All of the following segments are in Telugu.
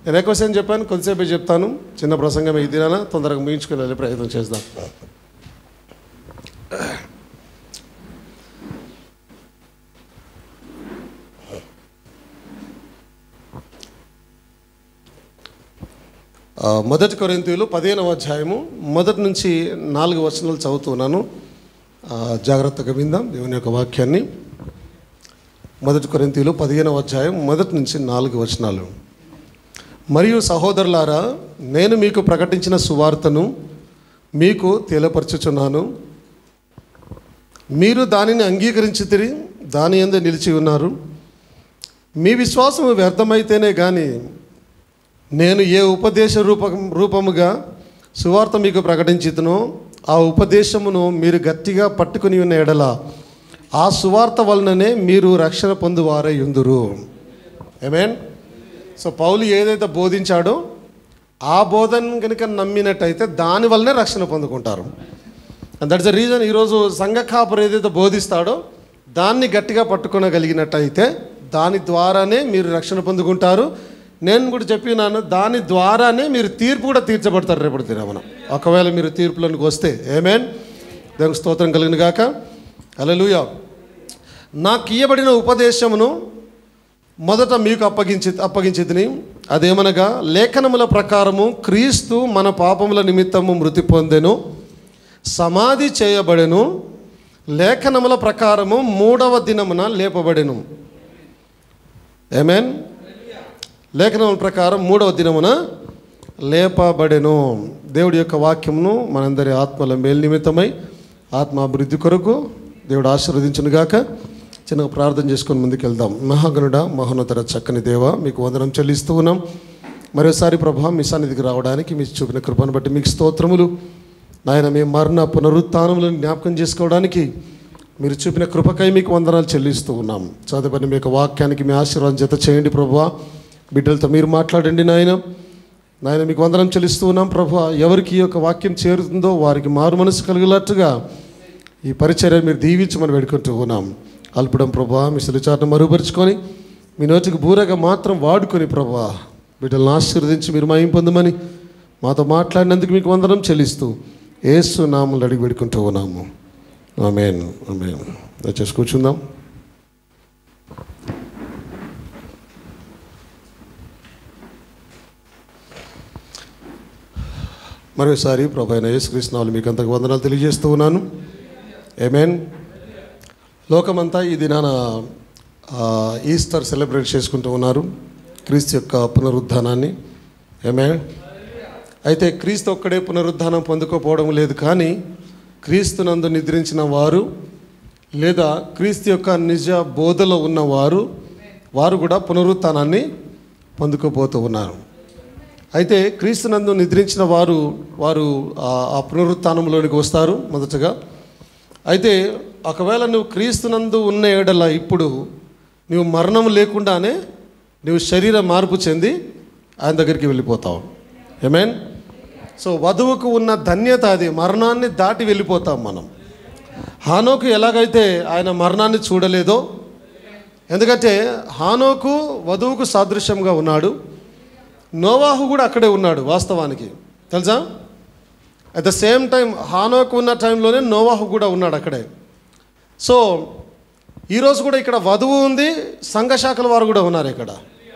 నేను ఎక్కువసేపు చెప్పాను కొద్దిసేపే చెప్తాను చిన్న ప్రసంగం ఈ దినాన తొందరగా ముగించుకుని వెళ్ళే ప్రయత్నం చేద్దాం ఆ, మొదటి కొరింతీయులు పదిహేనవ అధ్యాయము మొదటి నుంచి నాలుగు వచనాలు చదువుతున్నాను ఆ, జాగ్రత్తగా విందాం దేవుని యొక్క వాక్యాన్ని మొదటి కొరింతీయులు పదిహేనవ అధ్యాయం మొదటి నుంచి నాలుగు వచనాలు మరియు సహోదరులారా నేను మీకు ప్రకటించిన సువార్తను మీకు తెలియపరచుచున్నాను మీరు దానిని అంగీకరించి దాని ఎందు నిలిచి ఉన్నారు మీ విశ్వాసం వ్యర్థమైతేనే కానీ నేను ఏ ఉపదేశ రూప రూపముగా సువార్త మీకు ప్రకటించుతునో ఆ ఉపదేశమును మీరు గట్టిగా పట్టుకుని ఉన్న ఎడల ఆ సువార్త వలననే మీరు రక్షణ పొందువారై ఉందురు ఏమేన్ సో పౌలు ఏదైతే బోధించాడో ఆ బోధన కనుక నమ్మినట్టయితే దాని వల్లనే రక్షణ పొందుకుంటారు అండ్ దట్స్ ద రీజన్ ఈరోజు సంఘ కాపురు ఏదైతే బోధిస్తాడో దాన్ని గట్టిగా పట్టుకోగలిగినట్టయితే దాని ద్వారానే మీరు రక్షణ పొందుకుంటారు నేను కూడా చెప్పినాను దాని ద్వారానే మీరు తీర్పు కూడా తీర్చబడతారు రేపటి దినమున ఒకవేళ మీరు తీర్పులోనికి వస్తే ఏమేన్ దేవునికి స్తోత్రం కలిగిన గాక అలలుయ నాకు ఇయ్యబడిన ఉపదేశమును మొదట మీకు అప్పగించి అప్పగించితిని అదేమనగా లేఖనముల ప్రకారము క్రీస్తు మన పాపముల నిమిత్తము మృతి పొందెను సమాధి చేయబడెను లేఖనముల ప్రకారము మూడవ దినమున లేపబడెను ఏమేన్ లేఖనముల ప్రకారం మూడవ దినమున లేపబడెను దేవుడి యొక్క వాక్యమును మనందరి ఆత్మల మేలు నిమిత్తమై ఆత్మ అభివృద్ధి కొరకు దేవుడు ఆశీర్వదించును గాక చిన్న ప్రార్థన చేసుకొని ముందుకెళ్దాం మహాగణుడ మహోన్నతర చక్కని దేవ మీకు వందనం చెల్లిస్తూ ఉన్నాం మరోసారి ప్రభా మీ సన్నిధికి రావడానికి మీ చూపిన కృపను బట్టి మీకు స్తోత్రములు నాయన మీ మరణ పునరుత్నములను జ్ఞాపకం చేసుకోవడానికి మీరు చూపిన కృపకై మీకు వందనాలు చెల్లిస్తూ ఉన్నాం చదువుని మీ యొక్క వాక్యానికి మీ ఆశీర్వాదం జత చేయండి ప్రభా బిడ్డలతో మీరు మాట్లాడండి నాయన నాయన మీకు వందనం చెల్లిస్తూ ఉన్నాం ప్రభా ఎవరికి ఈ యొక్క వాక్యం చేరుతుందో వారికి మారు మనసు కలిగేటట్టుగా ఈ పరిచర్య మీరు దీవించమని వేడుకుంటూ ఉన్నాం అల్పడం ప్రభా మీ సులుచాటను మరుగుపరుచుకొని మీ నోటికి బూరగా మాత్రం వాడుకొని ప్రభా బిడ్డలను ఆశీర్వదించి మీరు మయం పొందమని మాతో మాట్లాడినందుకు మీకు వందనం చెల్లిస్తూ ఏసు నామలు అడిగి పెడుకుంటూ ఉన్నాము ఆమెన్ ఆమెన్ దయచేసి కూర్చుందాం మరోసారి ప్రభు అయిన యేసుకృష్ణాలు మీకు అంతకు వందనాలు తెలియజేస్తూ ఉన్నాను ఏమేన్ లోకమంతా ఈ దినాన ఆ, ఈస్టర్ సెలబ్రేట్ చేసుకుంటూ ఉన్నారు క్రీస్తు యొక్క పునరుద్ధానాన్ని ఏమే అయితే క్రీస్తు ఒక్కడే పునరుద్ధానం పొందుకోపోవడం లేదు కానీ క్రీస్తునందు నిద్రించిన వారు లేదా క్రీస్తు యొక్క నిజ బోధలో ఉన్నవారు వారు కూడా పునరుత్థానాన్ని పొందుకోబోతూ ఉన్నారు అయితే క్రీస్తునందు నిద్రించిన వారు వారు ఆ- ఆ పునరుత్థానంలోనికి వస్తారు మొదటగా అయితే ఒకవేళ నువ్వు క్రీస్తునందు ఉన్న ఏడల ఇప్పుడు నువ్వు మరణం లేకుండానే నువ్వు శరీర మార్పు చెంది ఆయన దగ్గరికి వెళ్ళిపోతావు ఏమేన్ సో వధువుకు ఉన్న ధన్యత అది మరణాన్ని దాటి వెళ్ళిపోతాం మనం హానోకు ఎలాగైతే ఆయన మరణాన్ని చూడలేదో ఎందుకంటే హానోకు వధువుకు సాదృశ్యంగా ఉన్నాడు నోవాహు కూడా అక్కడే ఉన్నాడు వాస్తవానికి తెలుసా అట్ ద సేమ్ టైం హానోకు ఉన్న టైంలోనే నోవాహు కూడా ఉన్నాడు అక్కడే సో ఈరోజు కూడా ఇక్కడ వధువు ఉంది సంఘ శాఖల వారు కూడా ఉన్నారు ఇక్కడ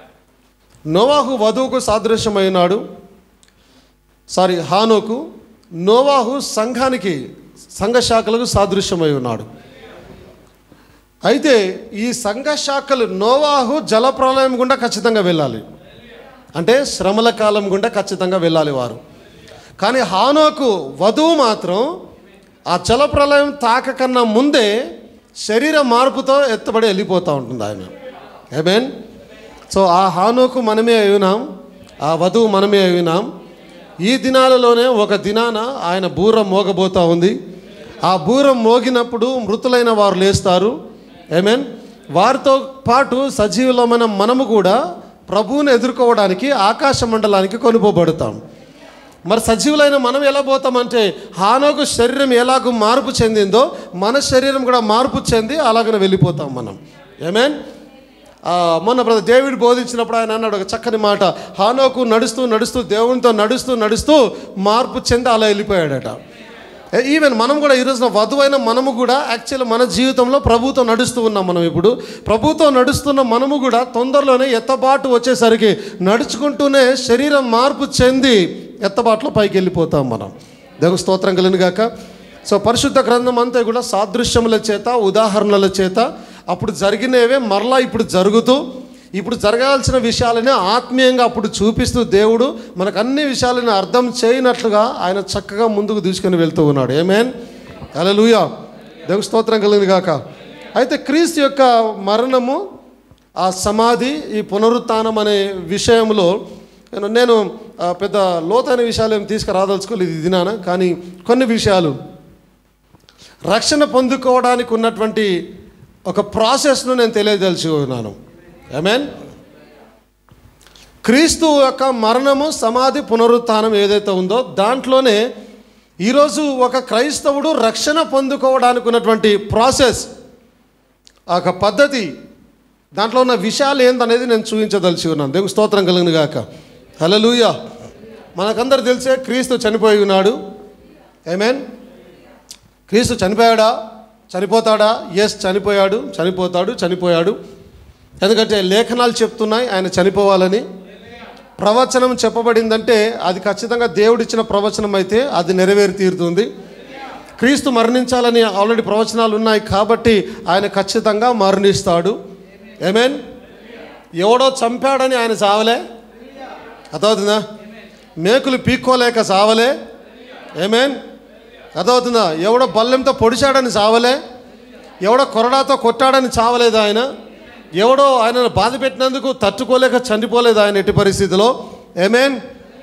నోవాహు వధువుకు సాదృశ్యమై ఉన్నాడు సారీ హానోకు నోవాహు సంఘానికి సంఘ శాఖలకు సాదృశ్యమై ఉన్నాడు అయితే ఈ సంఘ శాఖలు నోవాహు జలప్రలయం గుండా ఖచ్చితంగా వెళ్ళాలి అంటే శ్రమల కాలం గుండా ఖచ్చితంగా వెళ్ళాలి వారు కానీ హానోకు వధువు మాత్రం ఆ జలప్రలయం తాకకన్నా ముందే శరీర మార్పుతో ఎత్తబడి వెళ్ళిపోతూ ఉంటుంది ఆమె ఏమేన్ సో ఆ హానోకు మనమే అయినాం ఆ వధువు మనమే అయినాం ఈ దినాలలోనే ఒక దినాన ఆయన బూర మోగబోతూ ఉంది ఆ బూర మోగినప్పుడు మృతులైన వారు లేస్తారు ఏమేన్ వారితో పాటు సజీవులమైన మనము కూడా ప్రభువుని ఎదుర్కోవడానికి ఆకాశ మండలానికి కొనుపోబడతాం మరి సజీవులైన మనం ఎలా పోతామంటే హానోకు శరీరం ఎలాగో మార్పు చెందిందో మన శరీరం కూడా మార్పు చెంది అలాగనే వెళ్ళిపోతాం మనం ఏమేన్ ఆ, మొన్న బ్రదర్ డేవిడ్ బోధించినప్పుడు ఆయన అన్నాడు ఒక చక్కని మాట హానోకు నడుస్తూ నడుస్తూ దేవునితో నడుస్తూ నడుస్తూ మార్పు చెంది అలా వెళ్ళిపోయాడట ఈవెన్ మనం కూడా ఈ రోజున వధువైన మనము కూడా యాక్చువల్ మన జీవితంలో ప్రభుతో నడుస్తూ ఉన్నాం మనం ఇప్పుడు ప్రభుతో నడుస్తున్న మనము కూడా తొందరలోనే ఎత్తబాటు వచ్చేసరికి నడుచుకుంటూనే శరీరం మార్పు చెంది ఎత్తబాటులో పైకి వెళ్ళిపోతాం మనం దేవుని స్తోత్రం కలిగిన గాక సో పరిశుద్ధ గ్రంథం అంతా కూడా సాదృశ్యముల చేత ఉదాహరణల చేత అప్పుడు జరిగినవే మరలా ఇప్పుడు జరుగుతూ ఇప్పుడు జరగాల్సిన విషయాలని ఆత్మీయంగా అప్పుడు చూపిస్తూ దేవుడు మనకు అన్ని విషయాలను అర్థం చేయనట్లుగా ఆయన చక్కగా ముందుకు తీసుకొని వెళ్తూ ఉన్నాడు ఏమేన్ అలలుయా దేవుని స్తోత్రం కలిగింది కాక అయితే క్రీస్తు యొక్క మరణము ఆ సమాధి ఈ పునరుత్థానం అనే విషయంలో నేను- నేను ఆ, పెద్ద లోతైన విషయాలు ఏం తీసుకురాదలుచుకోలేదు ఇది దినాన కానీ కొన్ని విషయాలు రక్షణ పొందుకోవడానికి ఉన్నటువంటి ఒక ప్రాసెస్ను నేను తెలియదలుచుకున్నాను మీన్ క్రీస్తు యొక్క మరణము సమాధి పునరుత్థానం ఏదైతే ఉందో దాంట్లోనే ఈరోజు ఒక క్రైస్తవుడు రక్షణ పొందుకోవడానికి ఉన్నటువంటి ప్రాసెస్ ఆ యొక్క పద్ధతి దాంట్లో ఉన్న విషయాలు ఏందనేది నేను చూపించదలిచి ఉన్నాను దేవుని స్తోత్రం కలిగిన గాక హలలుయ మనకందరు తెలిసే క్రీస్తు చనిపోయి ఉన్నాడు ఏమేన్ క్రీస్తు చనిపోయాడా చనిపోతాడా ఎస్ చనిపోయాడు చనిపోతాడు చనిపోయాడు ఎందుకంటే లేఖనాలు చెప్తున్నాయి ఆయన చనిపోవాలని ప్రవచనం చెప్పబడిందంటే అది ఖచ్చితంగా దేవుడిచ్చిన ప్రవచనం అయితే అది నెరవేరి తీరుతుంది క్రీస్తు మరణించాలని ఆల్రెడీ ప్రవచనాలు ఉన్నాయి కాబట్టి ఆయన ఖచ్చితంగా మరణిస్తాడు ఏమేన్ ఎవడో చంపాడని ఆయన చావలే అర్థమవుతుందా మేకులు పీక్కోలేక చావలే ఏమేన్ అర్థమవుతుందా ఎవడో బల్లెంతో పొడిచాడని చావలే ఎవడో కొరడాతో కొట్టాడని చావలేదు ఆయన ఎవడో ఆయనను బాధ పెట్టినందుకు తట్టుకోలేక చనిపోలేదు ఆయన ఎట్టి పరిస్థితిలో ఏమేన్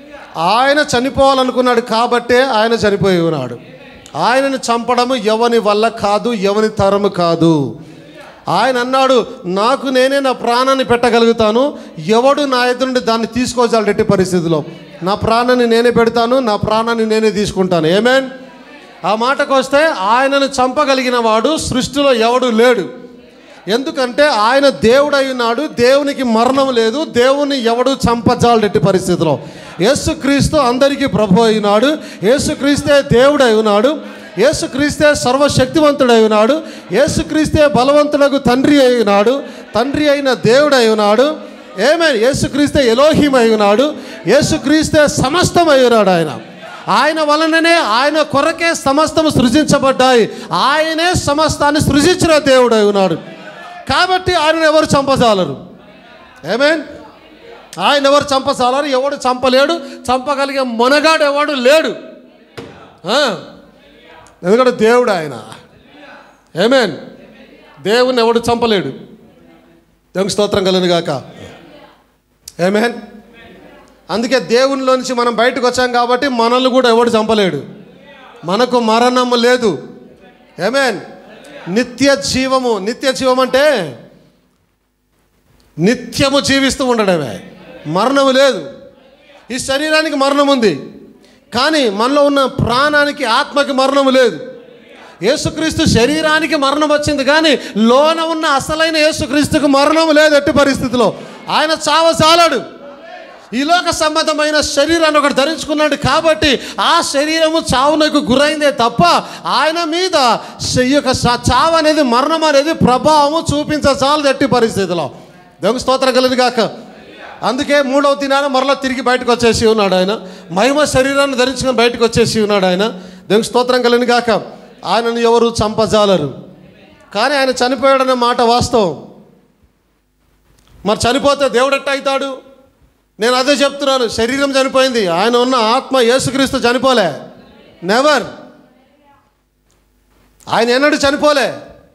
ఆయన చనిపోవాలనుకున్నాడు కాబట్టే ఆయన చనిపోయి ఉన్నాడు ఆయనను చంపడము ఎవని వల్ల కాదు ఎవని తరము కాదు ఆయన అన్నాడు నాకు నేనే నా ప్రాణాన్ని పెట్టగలుగుతాను ఎవడు నా ఎదురు నుండి దాన్ని తీసుకోవాలి ఎట్టి పరిస్థితిలో నా ప్రాణాన్ని నేనే పెడతాను నా ప్రాణాన్ని నేనే తీసుకుంటాను ఏమేన్ ఆ మాటకు వస్తే ఆయనను చంపగలిగిన వాడు సృష్టిలో ఎవడు లేడు ఎందుకంటే ఆయన దేవుడై ఉన్నాడు దేవునికి మరణం లేదు దేవుని ఎవడు చంపజాలెట్టి పరిస్థితిలో యేసుక్రీస్తు అందరికీ ప్రభు అయినాడు యేసుక్రీస్తే దేవుడై ఉన్నాడు యేసుక్రీస్తే సర్వశక్తివంతుడై ఉన్నాడు యేసుక్రీస్తే బలవంతుడకు తండ్రి అయి ఉన్నాడు తండ్రి అయిన దేవుడై ఉన్నాడు ఏమే యేసుక్రీస్తే ఎలోహిమై ఉన్నాడు యేసుక్రీస్తే సమస్తమై ఉన్నాడు ఆయన ఆయన వలననే ఆయన కొరకే సమస్తము సృజించబడ్డాయి ఆయనే సమస్తాన్ని సృజించిన దేవుడై ఉన్నాడు కాబట్టి ఆయన ఎవరు చంపజాలరు ఏమేన్ ఆయన ఎవరు చంపజాలరు ఎవడు చంపలేడు చంపగలిగే మొనగాడు ఎవడు లేడు ఆ, ఎందుకంటే దేవుడు ఆయన ఏమేన్ దేవుని ఎవడు చంపలేడు దేవుని స్తోత్రం కలిగిన గాక ఏమేన్ అందుకే దేవునిలో నుంచి మనం బయటకు వచ్చాం కాబట్టి మనల్ని కూడా ఎవడు చంపలేడు మనకు మరణం లేదు ఏమేన్ నిత్య జీవము నిత్య జీవం అంటే నిత్యము జీవిస్తూ ఉండడమే మరణము లేదు ఈ శరీరానికి మరణం ఉంది కానీ మనలో ఉన్న ప్రాణానికి ఆత్మకి మరణము లేదు యేసుక్రీస్తు శరీరానికి మరణం వచ్చింది కానీ లోన ఉన్న అసలైన యేసుక్రీస్తుకు మరణం లేదు ఎట్టి పరిస్థితిలో ఆయన చావసాలాడు ఈ లోక సంబంధమైన శరీరాన్ని ఒకటి ధరించుకున్నాడు కాబట్టి ఆ శరీరము చావునకు గురైందే తప్ప ఆయన మీద శ- ఈ యొక్క స- చావు అనేది మరణం అనేది ప్రభావము చూపించచాలదు ఎట్టి పరిస్థితిలో దేవుని స్తోత్రం కలిగి కాక అందుకే మూడవ దినాన మరలా తిరిగి బయటకు వచ్చేసి ఉన్నాడు ఆయన మహిమ శరీరాన్ని ధరించుకొని బయటకు వచ్చేసి ఉన్నాడు ఆయన దేవుని స్తోత్రం కలిగిన గాక ఆయనను ఎవరు చంపజాలరు కానీ ఆయన చనిపోయాడనే మాట వాస్తవం మరి చనిపోతే దేవుడు ఎట్ట అవుతాడు నేను అదే చెప్తున్నాను శరీరం చనిపోయింది ఆయన ఉన్న ఆత్మ యేసుక్రీస్తు చనిపోలే నెవర్ ఆయన ఎన్నడూ చనిపోలే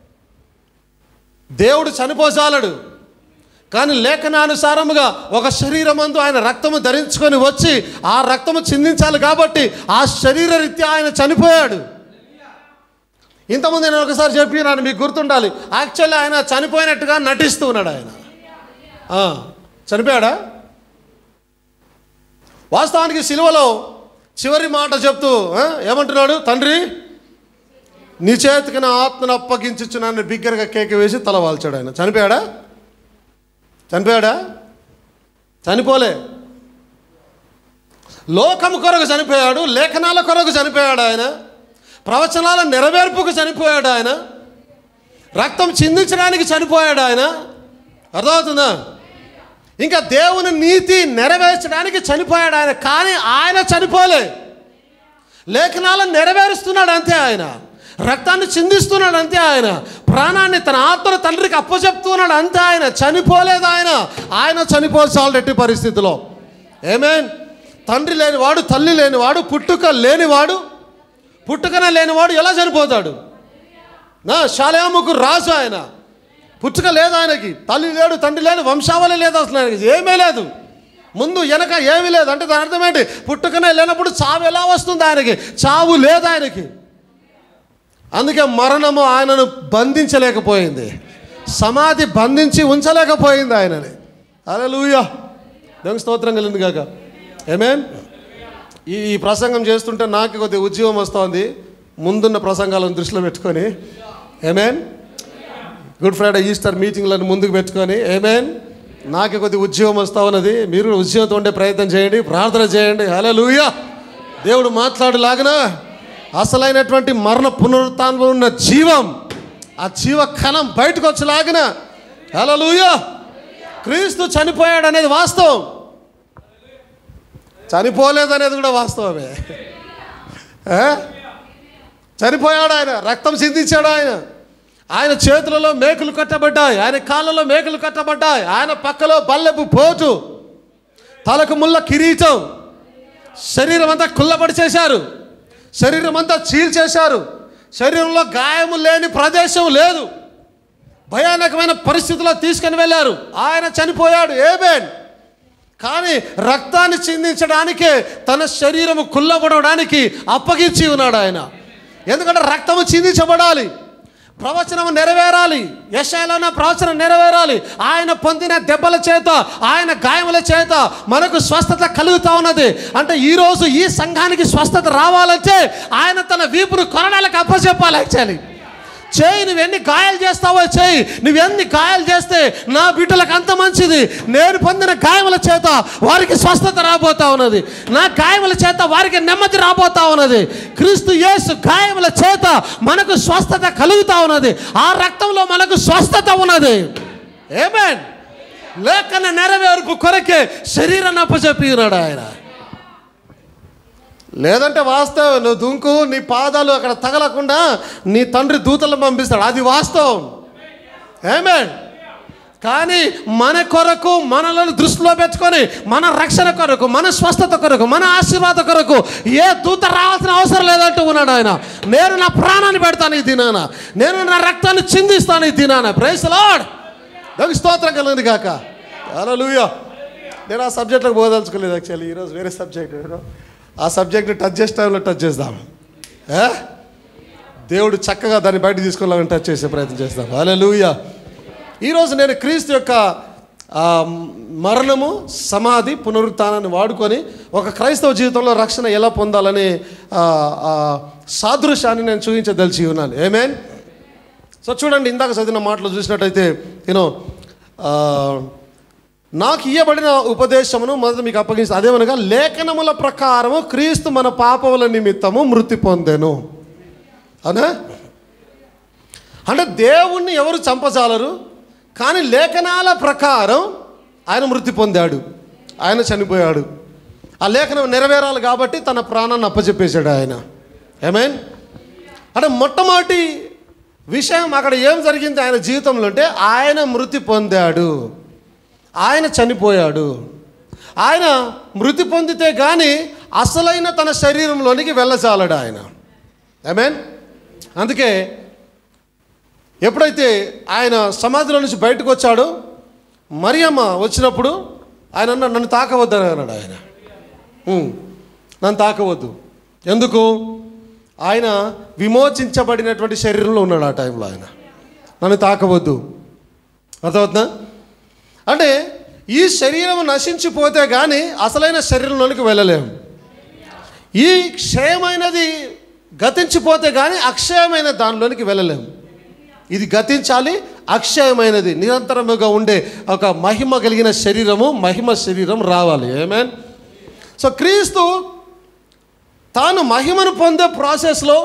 దేవుడు చనిపోసాలడు కానీ లేఖనానుసారముగా ఒక శరీరమందు ఆయన రక్తము ధరించుకొని వచ్చి ఆ రక్తము చిందించాలి కాబట్టి ఆ శరీర రీత్యా ఆయన చనిపోయాడు ఇంతకుముందు నేను ఒకసారి చెప్పినాను మీకు గుర్తుండాలి యాక్చువల్లీ ఆయన చనిపోయినట్టుగా నటిస్తూ ఉన్నాడు ఆయన ఆ, చనిపోయాడా వాస్తవానికి సిలువలో చివరి మాట చెప్తూ ఆ, ఏమంటున్నాడు తండ్రి నీ చేతికి నా ఆత్మను అప్పగించుచు నన్ను బిగ్గరగా కేక వేసి తల వాల్చాడు ఆయన చనిపోయాడా చనిపోయాడా చనిపోలే లోకము కొరకు చనిపోయాడు లేఖనాల కొరకు చనిపోయాడు ఆయన ప్రవచనాల నెరవేర్పుకు చనిపోయాడు ఆయన రక్తం చిందించడానికి చనిపోయాడు ఆయన అర్థమవుతుందా ఇంకా దేవుని నీతి నెరవేర్చడానికి చనిపోయాడు ఆయన కానీ ఆయన చనిపోలే లేఖనాలను నెరవేరుస్తున్నాడు అంతే ఆయన రక్తాన్ని చిందిస్తున్నాడు అంతే ఆయన ప్రాణాన్ని తన ఆత్మను తండ్రికి అప్పచెప్తున్నాడు అంతే ఆయన చనిపోలేదు ఆయన ఆయన చనిపోవాల్సి ఎట్టి పరిస్థితిలో ఏమేన్ తండ్రి లేనివాడు తల్లి లేనివాడు పుట్టుక లేనివాడు పుట్టుకనే లేనివాడు ఎలా చనిపోతాడు నా శాలయాముకు రాజు ఆయన పుట్టుక లేదు ఆయనకి తల్లి లేడు తండ్రి లేడు వంశావళి లేదు అసలు ఆయనకి ఏమీ లేదు ముందు వెనక ఏమీ లేదు అంటే దాని అర్థం ఏంటి పుట్టుకనే లేనప్పుడు చావు ఎలా వస్తుంది ఆయనకి చావు లేదు ఆయనకి అందుకే మరణము ఆయనను బంధించలేకపోయింది సమాధి బంధించి ఉంచలేకపోయింది ఆయనని అరే లూయా దేవుని స్తోత్రం కలిగింది కాక ఏమేన్ ఈ ఈ ప్రసంగం చేస్తుంటే నాకు కొద్దిగా ఉద్యోగం వస్తుంది ముందున్న ప్రసంగాలను దృష్టిలో పెట్టుకొని ఏమేన్ గుడ్ ఫ్రైడే ఈస్టర్ మీటింగ్లను ముందుకు పెట్టుకొని ఏమేన్ నాకు కొద్దిగా ఉద్యోగం వస్తా ఉన్నది మీరు కూడా ఉద్యోగంతో ఉండే ప్రయత్నం చేయండి ప్రార్థన చేయండి హలో లూయా దేవుడు మాట్లాడలాగన అసలైనటువంటి మరణ పునరుత్థానంలో ఉన్న జీవం ఆ జీవ కణం బయటకు వచ్చేలాగిన హలో లూయా క్రీస్తు చనిపోయాడు అనేది వాస్తవం చనిపోలేదనేది కూడా వాస్తవమే ఏ? చనిపోయాడు ఆయన రక్తం సిందించాడు ఆయన ఆయన చేతులలో మేకులు కట్టబడ్డాయి ఆయన కాళ్ళలో మేకులు కట్టబడ్డాయి ఆయన పక్కలో బల్లెపు పోటు తలకు ముళ్ళ కిరీటం శరీరం అంతా కుల్లబడి చేశారు శరీరం అంతా చీల్చేశారు శరీరంలో గాయము లేని ప్రదేశం లేదు భయానకమైన పరిస్థితిలో తీసుకొని వెళ్ళారు ఆయన చనిపోయాడు ఏబేన్ కానీ రక్తాన్ని చిందించడానికే తన శరీరము కుల్లబడడానికి అప్పగించి ఉన్నాడు ఆయన ఎందుకంటే రక్తము చిందించబడాలి ప్రవచనం నెరవేరాలి యశాలన ప్రవచనం నెరవేరాలి ఆయన పొందిన దెబ్బల చేత ఆయన గాయముల చేత మనకు స్వస్థత కలుగుతా ఉన్నది అంటే ఈరోజు ఈ సంఘానికి స్వస్థత రావాలంటే ఆయన తన వీపును కొరడాలకు అప్పచెప్పాలి యాక్చువల్లీ చేయి నువ్వు ఎన్ని గాయాలు చేస్తావో చేయి నువ్వు ఎన్ని గాయాలు చేస్తే నా బిడ్డలకు అంత మంచిది నేను పొందిన గాయముల చేత వారికి స్వస్థత రాబోతా ఉన్నది నా గాయముల చేత వారికి నెమ్మది రాబోతా ఉన్నది క్రీస్తు యేసు గాయముల చేత మనకు స్వస్థత కలుగుతా ఉన్నది ఆ రక్తంలో మనకు స్వస్థత ఉన్నది ఏమేన్ లేఖన నెరవేర్పు కొరకే శరీరాన్ని అప్పచెప్పి ఉన్నాడు ఆయన లేదంటే వాస్తవం నువ్వు దుంకు నీ పాదాలు అక్కడ తగలకుండా నీ తండ్రి దూతలను పంపిస్తాడు అది వాస్తవం ఏమే కానీ మన కొరకు మనలను దృష్టిలో పెట్టుకొని మన రక్షణ కొరకు మన స్వస్థత కొరకు మన ఆశీర్వాద కొరకు ఏ దూత రావాల్సిన అవసరం లేదంటూ ఉన్నాడు ఆయన నేను నా ప్రాణాన్ని పెడతాను ఈ దినాన నేను నా రక్తాన్ని చిందిస్తాను ఈ దినాన ప్రైస్ లాడ్ దానికి స్తోత్రం కలిగింది కాక అలా లూయా నేను ఆ సబ్జెక్ట్లకు పోదలుచుకోలేదు యాక్చువల్లీ ఈరోజు వేరే సబ్జెక్ట్ ఆ సబ్జెక్ట్ని టచ్ చేసే టైంలో టచ్ చేద్దాం ఏ? దేవుడు చక్కగా దాన్ని బయట తీసుకెళ్ళాలని టచ్ చేసే ప్రయత్నం చేస్తాం అలా లూయా ఈరోజు నేను క్రీస్తు యొక్క ఆ, మరణము సమాధి పునరుత్థానాన్ని వాడుకొని ఒక క్రైస్తవ జీవితంలో రక్షణ ఎలా పొందాలని ఆ, ఆ, సాదృశ్యాన్ని నేను చూపించదలిచి ఉన్నాను ఏమేన్ సో చూడండి ఇందాక చదివిన మాటలు చూసినట్టయితే యూనో నాకు ఇయ్యబడిన ఉపదేశమును మొదట మీకు అప్పగిస్తా అదేమనగా లేఖనముల ప్రకారము క్రీస్తు మన పాపముల నిమిత్తము మృతి పొందెను అవునా అంటే దేవుణ్ణి ఎవరు చంపజాలరు కానీ లేఖనాల ప్రకారం ఆయన మృతి పొందాడు ఆయన చనిపోయాడు ఆ లేఖనం నెరవేరాలి కాబట్టి తన ప్రాణాన్ని అప్పచెప్పేశాడు ఆయన ఏమేన్ అంటే మొట్టమొదటి విషయం అక్కడ ఏం జరిగింది ఆయన జీవితంలో అంటే ఆయన మృతి పొందాడు ఆయన చనిపోయాడు ఆయన మృతి పొందితే కానీ అసలైన తన శరీరంలోనికి వెళ్ళచాలడు ఆయన ఐమీన్ అందుకే ఎప్పుడైతే ఆయన సమాధిలో నుంచి బయటకు వచ్చాడో మరియమ్మ వచ్చినప్పుడు ఆయన అన్నాడు నన్ను తాకవద్దని అన్నాడు ఆయన "ఉమ్, నన్ను తాకవద్దు ఎందుకు ఆయన విమోచించబడినటువంటి శరీరంలో ఉన్నాడు ఆ టైంలో ఆయన నన్ను తాకవద్దు అర్థమవుతుందా అంటే ఈ శరీరం నశించిపోతే కానీ అసలైన శరీరంలోనికి వెళ్ళలేము ఈ క్షయమైనది గతించిపోతే కానీ అక్షయమైన దానిలోనికి వెళ్ళలేము ఇది గతించాలి అక్షయమైనది నిరంతరముగా ఉండే ఒక మహిమ కలిగిన శరీరము మహిమ శరీరం రావాలి ఏమేన్ సో క్రీస్తు తాను మహిమను పొందే ప్రాసెస్లో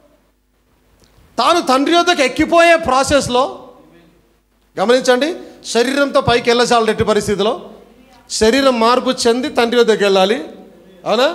తాను తండ్రి యొద్దకు ఎక్కిపోయే ప్రాసెస్లో గమనించండి శరీరంతో పైకి వెళ్ళచాలి ఎట్టి పరిస్థితిలో శరీరం మార్పు చెంది తండ్రి వద్దకు వెళ్ళాలి అవునా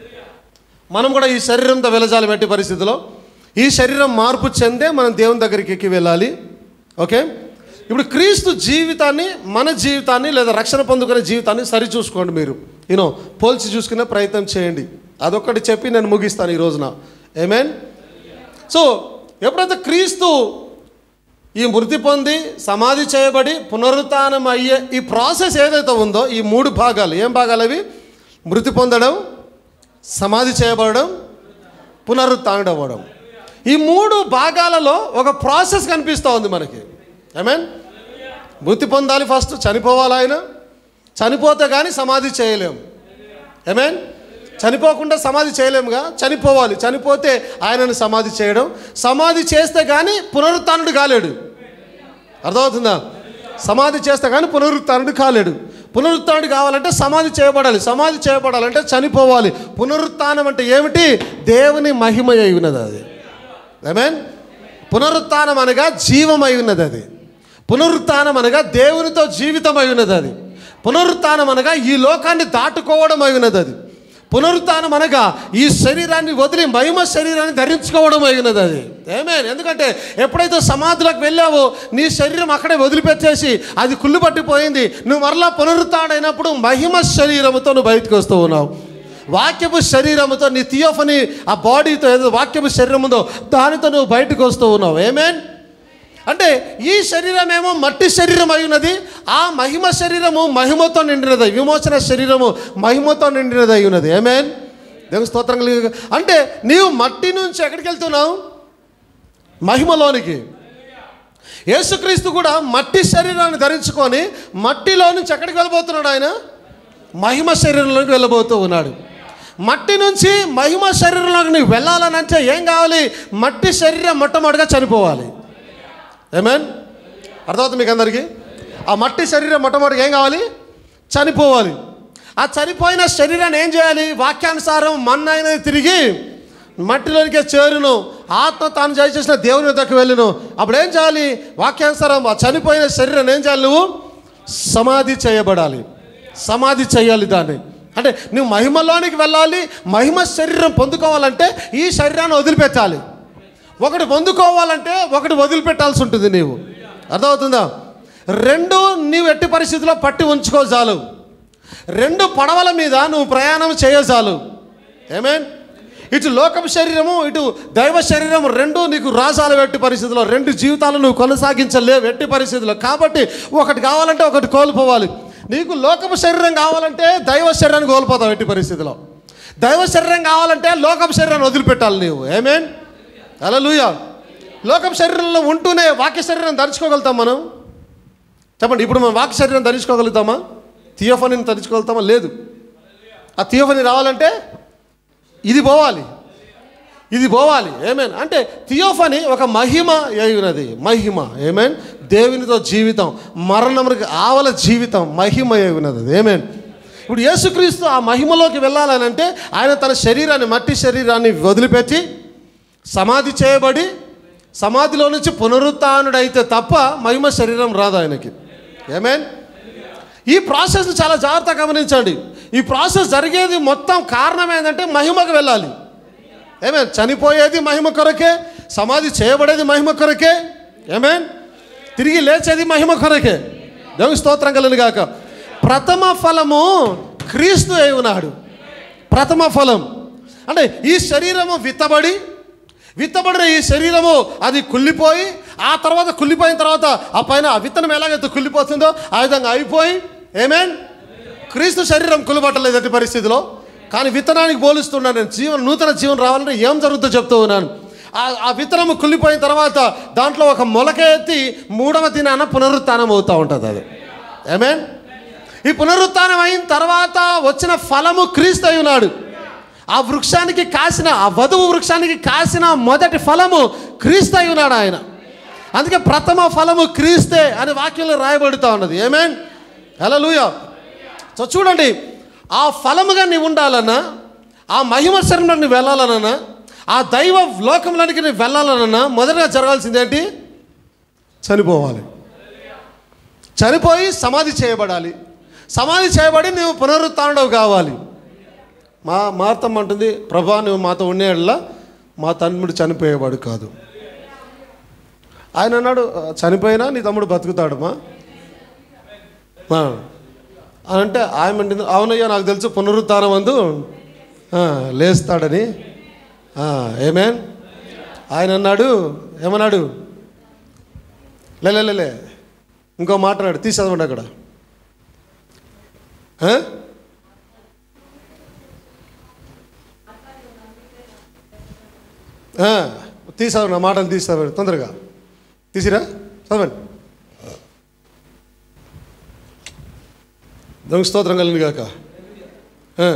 మనం కూడా ఈ శరీరంతో వెళ్ళజాలి ఎట్టి పరిస్థితిలో ఈ శరీరం మార్పు చెందే మనం దేవుని దగ్గరికి ఎక్కి వెళ్ళాలి ఓకే ఇప్పుడు క్రీస్తు జీవితాన్ని మన జీవితాన్ని లేదా రక్షణ పొందుకునే జీవితాన్ని సరి చూసుకోండి మీరు యూనో పోల్చి చూసుకునే ప్రయత్నం చేయండి అదొక్కటి చెప్పి నేను ముగిస్తాను ఈ రోజున ఏమేన్ సో ఎప్పుడైతే క్రీస్తు ఈ మృతి పొంది సమాధి చేయబడి పునరుత్థానం అయ్యే ఈ ప్రాసెస్ ఏదైతే ఉందో ఈ మూడు భాగాలు ఏం భాగాలు అవి మృతి పొందడం సమాధి చేయబడడం పునరుత్థానం అవ్వడం ఈ మూడు భాగాలలో ఒక ప్రాసెస్ కనిపిస్తూ ఉంది మనకి మీన్ మృతి పొందాలి ఫస్ట్ చనిపోవాలి ఆయన చనిపోతే కానీ సమాధి చేయలేము మీన్ చనిపోకుండా సమాధి చేయలేముగా చనిపోవాలి చనిపోతే ఆయనను సమాధి చేయడం సమాధి చేస్తే కానీ పునరుత్నుడు కాలేడు అర్థమవుతుందా సమాధి చేస్తే కానీ పునరుత్నుడు కాలేడు పునరుత్నుడు కావాలంటే సమాధి చేయబడాలి సమాధి చేయబడాలంటే చనిపోవాలి పునరుత్థానం అంటే ఏమిటి దేవుని మహిమ అయి ఉన్నది అది మీన్ పునరుత్థానం అనగా జీవమై ఉన్నది అది పునరుత్థానం అనగా దేవునితో జీవితం అయి ఉన్నది అది పునరుత్థానం అనగా ఈ లోకాన్ని దాటుకోవడం అయి ఉన్నది అది పునరుత్థానం అనగా ఈ శరీరాన్ని వదిలి మహిమ శరీరాన్ని ధరించుకోవడం అయినది అది ఏమే ఎందుకంటే ఎప్పుడైతే సమాధులకు వెళ్ళావో నీ శరీరం అక్కడే వదిలిపెట్టేసి అది కుళ్ళు పట్టిపోయింది నువ్వు మరలా పునరుత్డైనప్పుడు మహిమ శరీరముతో నువ్వు బయటకు వస్తూ ఉన్నావు వాక్యపు శరీరముతో నీ థియోఫని ఆ బాడీతో ఏదో వాక్యపు శరీరం ఉందో దానితో నువ్వు బయటకు వస్తూ ఉన్నావు ఏమేన్ అంటే ఈ శరీరం ఏమో మట్టి శరీరం అయి ఉన్నది ఆ మహిమ శరీరము మహిమతో నిండినది విమోచన శరీరము మహిమతో నిండినది అయి ఉన్నది ఏమేన్ దేవుని స్తోత్రం కలిగి అంటే నీవు మట్టి నుంచి ఎక్కడికి వెళ్తున్నావు మహిమలోనికి యేసుక్రీస్తు కూడా మట్టి శరీరాన్ని ధరించుకొని మట్టిలో నుంచి ఎక్కడికి వెళ్ళబోతున్నాడు ఆయన మహిమ శరీరంలోకి వెళ్ళబోతూ ఉన్నాడు మట్టి నుంచి మహిమ శరీరంలోకి నువ్వు వెళ్ళాలని అంటే ఏం కావాలి మట్టి శరీరం మొట్టమొదటిగా చనిపోవాలి ఏమేన్ అర్థమవుతుంది మీకు అందరికీ ఆ మట్టి శరీరం మొట్టమొదటిగా ఏం కావాలి చనిపోవాలి ఆ చనిపోయిన శరీరాన్ని ఏం చేయాలి వాక్యానుసారం మన్నైనది తిరిగి మట్టిలోనికే చేరును ఆత్మ తాను జయ చేసిన దేవుని వద్దకు వెళ్ళును అప్పుడు ఏం చేయాలి వాక్యానుసారం ఆ చనిపోయిన శరీరాన్ని ఏం చేయాలి నువ్వు సమాధి చేయబడాలి సమాధి చేయాలి దాన్ని అంటే నువ్వు మహిమలోనికి వెళ్ళాలి మహిమ శరీరం పొందుకోవాలంటే ఈ శరీరాన్ని వదిలిపెట్టాలి ఒకటి పొందుకోవాలంటే ఒకటి వదిలిపెట్టాల్సి ఉంటుంది నీవు అర్థమవుతుందా రెండు నీవు ఎట్టి పరిస్థితిలో పట్టి ఉంచుకో చాలు రెండు పడవల మీద నువ్వు ప్రయాణం చేయచాలు ఏమేన్ ఇటు లోకం శరీరము ఇటు దైవ శరీరం రెండు నీకు రాజాలు ఎట్టి పరిస్థితిలో రెండు జీవితాలు నువ్వు కొనసాగించలేవు ఎట్టి పరిస్థితిలో కాబట్టి ఒకటి కావాలంటే ఒకటి కోల్పోవాలి నీకు లోకపు శరీరం కావాలంటే దైవ శరీరాన్ని కోల్పోతావు ఎట్టి పరిస్థితిలో దైవ శరీరం కావాలంటే లోకపు శరీరాన్ని వదిలిపెట్టాలి నీవు ఏమేన్ అలలుయ లోకం శరీరంలో ఉంటూనే వాక్య శరీరం ధరించుకోగలుగుతాం మనం చెప్పండి ఇప్పుడు మనం వాక్య శరీరం ధరించుకోగలుగుతామా థియోఫనీని ధరించుకోగలుగుతామా లేదు ఆ థియోఫనీ రావాలంటే ఇది పోవాలి ఇది పోవాలి ఏమేన్ అంటే థియోఫనీ ఒక మహిమ అయినది మహిమ ఏమేన్ దేవునితో జీవితం మరణమునికి ఆవల జీవితం మహిమ అయినది అది ఏమేన్ ఇప్పుడు యేసుక్రీస్తు ఆ మహిమలోకి వెళ్ళాలని అంటే ఆయన తన శరీరాన్ని మట్టి శరీరాన్ని వదిలిపెట్టి సమాధి చేయబడి సమాధిలో నుంచి పునరుత్డైతే తప్ప మహిమ శరీరం రాదు ఆయనకి ఏమేన్ ఈ ప్రాసెస్ని చాలా జాగ్రత్తగా గమనించండి ఈ ప్రాసెస్ జరిగేది మొత్తం కారణం ఏంటంటే మహిమకు వెళ్ళాలి ఏమే చనిపోయేది మహిమ కొరకే సమాధి చేయబడేది మహిమ కొరకే ఏమేన్ తిరిగి లేచేది మహిమ కొరకే దేవుని స్తోత్రం కలిగిన గాక ప్రథమ ఫలము క్రీస్తు అయి ఉన్నాడు ప్రథమ ఫలం అంటే ఈ శరీరము విత్తబడి విత్తబడిన ఈ శరీరము అది కుళ్ళిపోయి ఆ తర్వాత కుళ్ళిపోయిన తర్వాత ఆ పైన ఆ విత్తనం ఎలాగైతే కుళ్ళిపోతుందో ఆ విధంగా అయిపోయి ఏమేన్ క్రీస్తు శరీరం కుళ్ళబట్టలేదు ఎట్టి పరిస్థితిలో కానీ విత్తనానికి పోలుస్తున్నాను నేను జీవన నూతన జీవనం రావాలంటే ఏం జరుగుతుందో చెప్తూ ఉన్నాను ఆ ఆ విత్తనము కుళ్ళిపోయిన తర్వాత దాంట్లో ఒక మొలక ఎత్తి మూడవ దినాన పునరుత్థానం అవుతూ ఉంటుంది అది ఏమేన్ ఈ పునరుత్థానం అయిన తర్వాత వచ్చిన ఫలము క్రీస్తు అయి ఉన్నాడు ఆ వృక్షానికి కాసిన ఆ వధువు వృక్షానికి కాసిన మొదటి ఫలము క్రీస్తు అయి ఉన్నాడు ఆయన అందుకే ప్రథమ ఫలము క్రీస్తే అని వాక్యంలో రాయబడుతూ ఉన్నది ఏమేన్ హల్లెలూయా సో చూడండి ఆ ఫలముగా నీవు ఉండాలన్నా ఆ మహిమ శరణంలో నువ్వు వెళ్ళాలన్నా ఆ దైవ లోకంలోనికి నువ్వు వెళ్ళాలన్నా మొదటగా జరగాల్సింది ఏంటి చనిపోవాలి చనిపోయి సమాధి చేయబడాలి సమాధి చేయబడి నువ్వు పునరుత్థానుడవు కావాలి మా మార్తమ్మ అంటుంది ప్రభా నువ్వు మాతో ఉండేళ్ళ మా తమ్ముడు చనిపోయేవాడు కాదు ఆయన అన్నాడు "ఆ, చనిపోయినా నీ తమ్ముడు బతుకుతాడమ్మా ఆ. అని అంటే ఆయన అంటుంది అవునయ్యా నాకు తెలుసు పునరుత్థానం అందు ఆ, లేస్తాడని ఆ, ఏమేన్ ఆయన అన్నాడు ఏమన్నాడు లే లే, లే లే ఇంకో మాట్లాడు తీసేదమండి అక్కడ ఆ? ఆ, తీసావు నా మాటలు తీసావు తొందరగా తీసిరా చదవండి దొంగ స్తోత్రం కలిగింది కాక ఆ.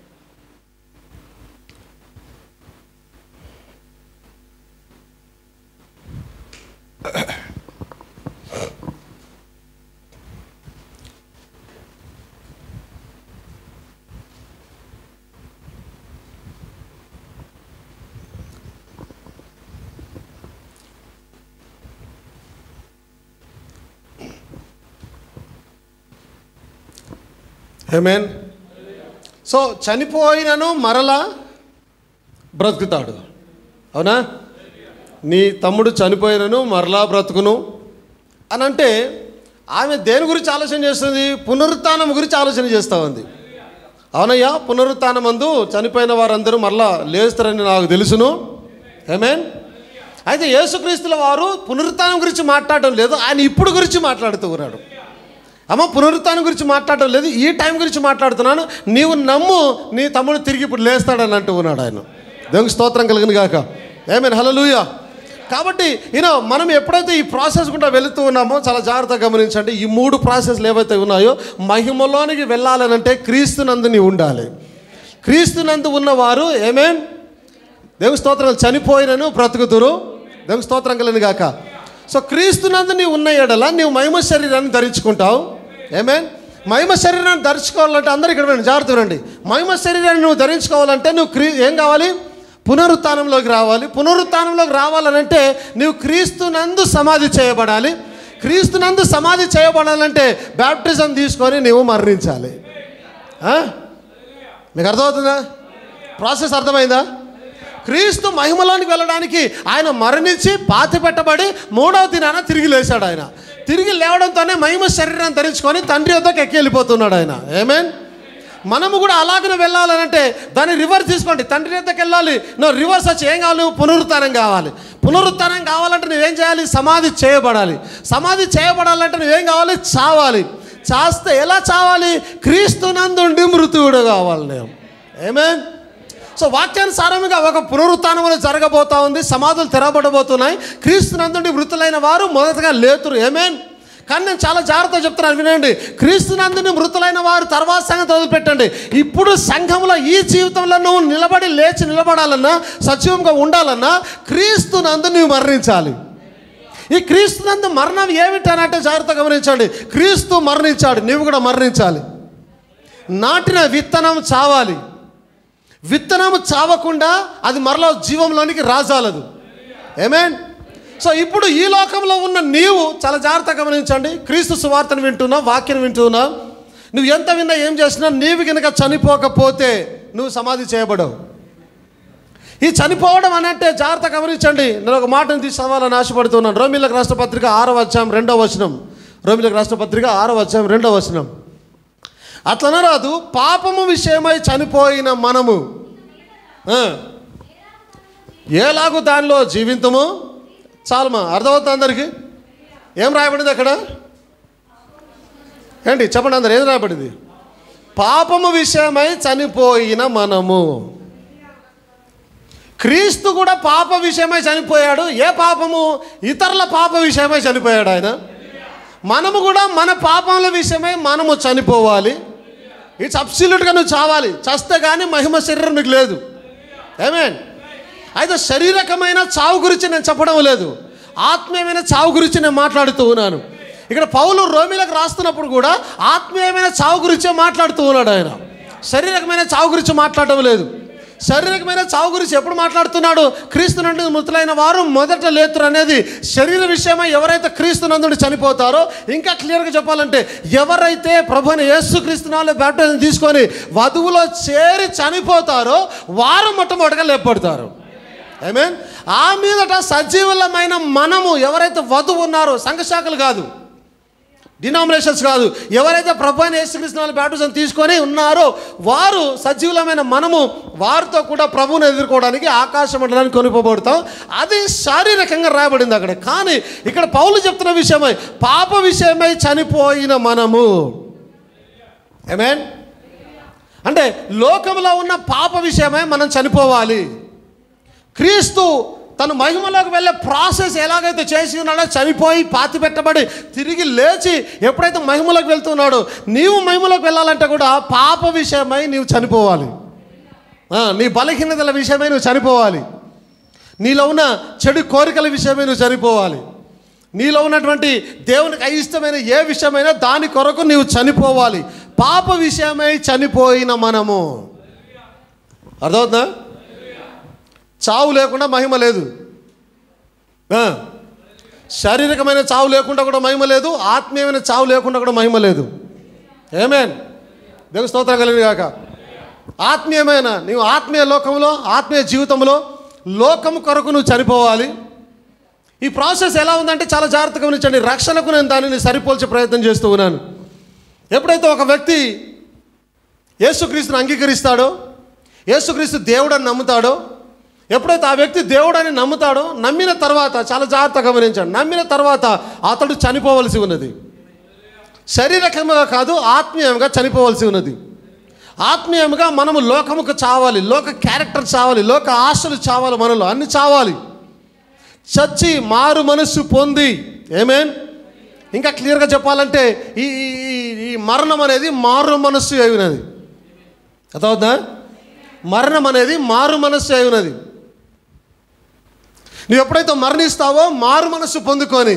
ఏమేన్ సో చనిపోయినను మరలా బ్రతుకుతాడు అవునా నీ తమ్ముడు చనిపోయినను మరలా బ్రతుకును అని అంటే ఆమె దేని గురించి ఆలోచన చేస్తుంది పునరుత్థానం గురించి ఆలోచన చేస్తూ ఉంది అవునయ్యా పునరుత్థానం అందు చనిపోయిన వారందరూ మరలా లేస్తారని నాకు తెలుసును ఏమేన్ అయితే యేసుక్రీస్తుల వారు పునరుత్థానం గురించి మాట్లాడడం లేదు ఆయన ఇప్పుడు గురించి మాట్లాడుతూ ఉన్నాడు అమ్మ పునరుత్థానం గురించి మాట్లాడటం లేదు ఈ టైం గురించి మాట్లాడుతున్నాను నీవు నమ్ము నీ తమ్ముడు తిరిగి ఇప్పుడు లేస్తాడని అంటూ ఉన్నాడు ఆయన దేవునికి స్తోత్రం కలిగిన గాక ఏమైనా హలలుయా కాబట్టి యూనో మనం ఎప్పుడైతే ఈ ప్రాసెస్ గుండా వెళుతూ ఉన్నామో చాలా జాగ్రత్తగా గమనించండి ఈ మూడు ప్రాసెస్లు ఏవైతే ఉన్నాయో మహిమలోనికి వెళ్ళాలనంటే క్రీస్తునందు నీవు ఉండాలి క్రీస్తునందు ఉన్నవారు ఏమేం దేవుని స్తోత్రం చనిపోయినను బ్రతుకుతురు దేవుని స్తోత్రం కలిగిన గాక సో క్రీస్తునందు నీవు ఉన్న ఎడల నీవు మహిమ శరీరాన్ని ధరించుకుంటావు ఏమేన్ మహిమ శరీరాన్ని ధరించుకోవాలంటే అందరూ ఇక్కడ వినండి జాగ్రత్త వినండి మహిమ శరీరాన్ని నువ్వు ధరించుకోవాలంటే నువ్వు క్రీ ఏం కావాలి పునరుత్థానంలోకి రావాలి పునరుత్థానంలోకి రావాలనంటే నువ్వు క్రీస్తునందు సమాధి చేయబడాలి క్రీస్తునందు సమాధి చేయబడాలంటే బ్యాప్టిజం తీసుకొని నీవు మరణించాలి ఆ? మీకు అర్థమవుతుందా ప్రాసెస్ అర్థమైందా క్రీస్తు మహిమలోనికి వెళ్ళడానికి ఆయన మరణించి పాతి పెట్టబడి మూడవ దినాన తిరిగి లేచాడు ఆయన తిరిగి లేవడంతోనే మహిమ శరీరాన్ని ధరించుకొని తండ్రి వద్దకు ఎక్కి వెళ్ళిపోతున్నాడు ఆయన ఏమేన్ మనము కూడా అలాగనే వెళ్ళాలనంటే దాన్ని రివర్స్ తీసుకోండి తండ్రి వద్దకు వెళ్ళాలి నువ్వు రివర్స్ వచ్చి ఏం కావాలి నువ్వు పునరుత్థానం కావాలి పునరుత్థానం కావాలంటే నువ్వేం చేయాలి సమాధి చేయబడాలి సమాధి చేయబడాలంటే నువ్వేం కావాలి చావాలి చాస్తే ఎలా చావాలి క్రీస్తునందుండి మృతువుడు కావాలి నేను ఏమేన్ సో వాక్యానుసారముగా ఒక పునరుత్థానం అనేది జరగబోతా ఉంది సమాధులు తెరవబడబోతున్నాయి క్రీస్తునందుండి మృతులైన వారు మొదటగా లేతురు ఏమేన్ కానీ నేను చాలా జాగ్రత్తగా చెప్తున్నాను వినండి క్రీస్తునందుని మృతులైన వారు తర్వాత సంగతి వదిలిపెట్టండి ఇప్పుడు సంఘంలో ఈ జీవితంలో నువ్వు నిలబడి లేచి నిలబడాలన్నా సజీవంగా ఉండాలన్నా క్రీస్తునందు నువ్వు మరణించాలి ఈ క్రీస్తునందు మరణం ఏమిటనంటే జాగ్రత్త గమనించండి క్రీస్తు మరణించాడు నీవు కూడా మరణించాలి నాటిన విత్తనం చావాలి విత్తనము చావకుండా అది మరలా జీవంలోనికి రాజాలదు ఏమేన్ సో ఇప్పుడు ఈ లోకంలో ఉన్న నీవు చాలా జాగ్రత్తగా గమనించండి క్రీస్తు సువార్తను వింటున్నావు వాక్యం వింటున్నావు నువ్వు ఎంత విన్నా ఏం చేసినా నీవు కనుక చనిపోకపోతే నువ్వు సమాధి చేయబడవు ఈ చనిపోవడం అని అంటే జాగ్రత్త గమనించండి నేను ఒక మాటను తీసుకోవాలని ఆశపడుతున్నాను రోమిలకు రాష్ట్రపత్రిక ఆరవ అధ్యాయం రెండవ వచనం రోమిలకు రాష్ట్రపత్రిక ఆరవ అధ్యాయం రెండవ వచనం అట్లన రాదు పాపము విషయమై చనిపోయిన మనము ఆ, ఏలాగు దానిలో జీవితము చాలమా అర్థమవుతుంది అందరికి ఏం రాయబడింది అక్కడ ఏంటి చెప్పండి అందరు ఏం రాయబడింది పాపము విషయమై చనిపోయిన మనము క్రీస్తు కూడా పాప విషయమై చనిపోయాడు ఏ పాపము ఇతరుల పాప విషయమై చనిపోయాడు ఆయన మనము కూడా మన పాపముల విషయమై మనము చనిపోవాలి ఇట్స్ అబ్సల్యూట్గా నువ్వు చావాలి చస్తే కానీ మహిమ శరీరం నీకు లేదు ఏమేన్ అయితే శారీరకమైన చావు గురించి నేను చెప్పడం లేదు ఆత్మీయమైన చావు గురించి నేను మాట్లాడుతూ ఉన్నాను ఇక్కడ పౌలు రోమిలకు రాస్తున్నప్పుడు కూడా ఆత్మీయమైన చావు గురించే మాట్లాడుతూ ఉన్నాడు ఆయన శారీరకమైన చావు గురించి మాట్లాడడం లేదు శారీరకమైన చావు గురించి ఎప్పుడు మాట్లాడుతున్నాడు క్రీస్తు నుండి మృతులైన వారు మొదట లేతురు అనేది శరీర విషయమై ఎవరైతే క్రీస్తు నందుడు చనిపోతారో ఇంకా క్లియర్గా చెప్పాలంటే ఎవరైతే ప్రభుని యేసు క్రీస్తునాలో బ్యాప్టిజం తీసుకొని వధువులో చేరి చనిపోతారో వారు మొట్టమొదటిగా లేపడతారు ఐ మీన్ ఆ మీదట సజీవులమైన మనము ఎవరైతే వధువు ఉన్నారో సంఘశాఖలు కాదు డినామినేషన్స్ కాదు ఎవరైతే ప్రభు అయిన యేసుక్రీస్తు వాళ్ళ బ్యాప్టిజం తీసుకొని ఉన్నారో వారు సజీవులమైన మనము వారితో కూడా ప్రభువుని ఎదుర్కోవడానికి ఆకాశ మండలానికి కొనిపోబడతాం అది శారీరకంగా రాయబడింది అక్కడ కానీ ఇక్కడ పౌలు చెప్తున్న విషయమై పాప విషయమై చనిపోయిన మనము ఏమేన్ అంటే లోకంలో ఉన్న పాప విషయమై మనం చనిపోవాలి క్రీస్తు తను మహిమలోకి వెళ్ళే ప్రాసెస్ ఎలాగైతే చేసి ఉన్నాడో చనిపోయి పాతి పెట్టబడి తిరిగి లేచి ఎప్పుడైతే మహిమలోకి వెళ్తున్నాడో నీవు మహిమలోకి వెళ్ళాలంటే కూడా పాప విషయమై నీవు చనిపోవాలి ఆ, నీ బలహీనతల విషయమై నువ్వు చనిపోవాలి నీలో ఉన్న చెడు కోరికల విషయమై నువ్వు చనిపోవాలి నీలో ఉన్నటువంటి దేవునికి అయిష్టమైన ఏ విషయమైనా దాని కొరకు నీవు చనిపోవాలి పాప విషయమై చనిపోయిన మనము అర్థమవుతుందా చావు లేకుండా మహిమ లేదు ఆ. శారీరకమైన చావు లేకుండా కూడా మహిమ లేదు ఆత్మీయమైన చావు లేకుండా కూడా మహిమ లేదు ఏమేన్ దేవుని స్తోత్రం కలిగి కాక ఆత్మీయమైన నీవు ఆత్మీయ లోకంలో ఆత్మీయ జీవితంలో లోకము కొరకు నువ్వు చనిపోవాలి ఈ ప్రాసెస్ ఎలా ఉందంటే చాలా జాగ్రత్తగా గమనించండి రక్షణకు నేను దానిని సరిపోల్చే ప్రయత్నం చేస్తూ ఉన్నాను ఎప్పుడైతే ఒక వ్యక్తి యేసుక్రీస్తుని అంగీకరిస్తాడో యేసుక్రీస్తు దేవుడని నమ్ముతాడో ఎప్పుడైతే ఆ వ్యక్తి దేవుడని నమ్ముతాడో నమ్మిన తర్వాత చాలా జాగ్రత్తగా గమనించండి నమ్మిన తర్వాత అతడు చనిపోవలసి ఉన్నది శారీరకంగా కాదు ఆత్మీయంగా చనిపోవలసి ఉన్నది ఆత్మీయంగా మనము లోకముకు చావాలి లోక క్యారెక్టర్ చావాలి లోక ఆశలు చావాలి మనలో అన్ని చావాలి చచ్చి మారు మనస్సు పొంది ఏమేన్ ఇంకా క్లియర్గా చెప్పాలంటే ఈ ఈ- ఈ- ఈ మరణం అనేది మారు మనస్సు అయి ఉన్నది అర్థమవుతుందా మరణం అనేది మారు మనస్సు అయి ఉన్నది నువ్వు ఎప్పుడైతే మరణిస్తావో మారు మనస్సు పొందుకొని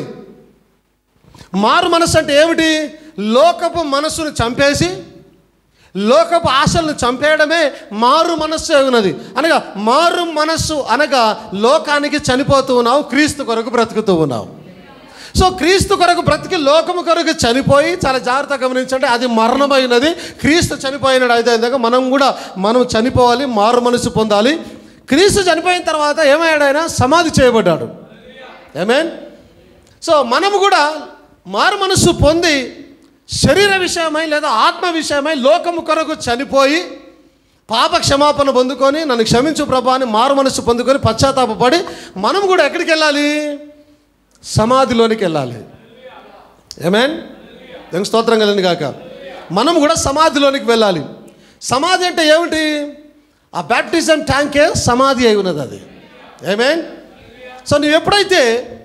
మారు మనస్సు అంటే ఏమిటి లోకపు మనస్సును చంపేసి లోకపు ఆశలను చంపేయడమే మారు మనస్సు అయి ఉన్నది అనగా మారు మనస్సు అనగా లోకానికి చనిపోతూ ఉన్నావు క్రీస్తు కొరకు బ్రతుకుతూ ఉన్నావు సో క్రీస్తు కొరకు బ్రతికి లోకము కొరకు చనిపోయి చాలా జాగ్రత్తగా గమనించండి అది మరణమైనది క్రీస్తు చనిపోయినాడు అయితే విధంగా మనం కూడా మనం చనిపోవాలి మారు మనసు పొందాలి క్రీస్తు చనిపోయిన తర్వాత ఏమయ్యాడు ఆయన సమాధి చేయబడ్డాడు ఏమేన్ సో మనము కూడా మారు మనస్సు పొంది శరీర విషయమై లేదా ఆత్మ విషయమై లోకము కొరకు చనిపోయి పాప క్షమాపణ పొందుకొని నన్ను క్షమించు ప్రభా అని మారు మనస్సు పొందుకొని పశ్చాత్తాపడి మనం కూడా ఎక్కడికి వెళ్ళాలి సమాధిలోనికి వెళ్ళాలి ఏమేన్ దేవుని స్తోత్రం కలిగింది కాక మనం కూడా సమాధిలోనికి వెళ్ళాలి సమాధి అంటే ఏమిటి ఆ బ్యాప్టిజం ట్యాంకే సమాధి అయి ఉన్నది అది ఏమేన్ సో నువ్వు ఎప్పుడైతే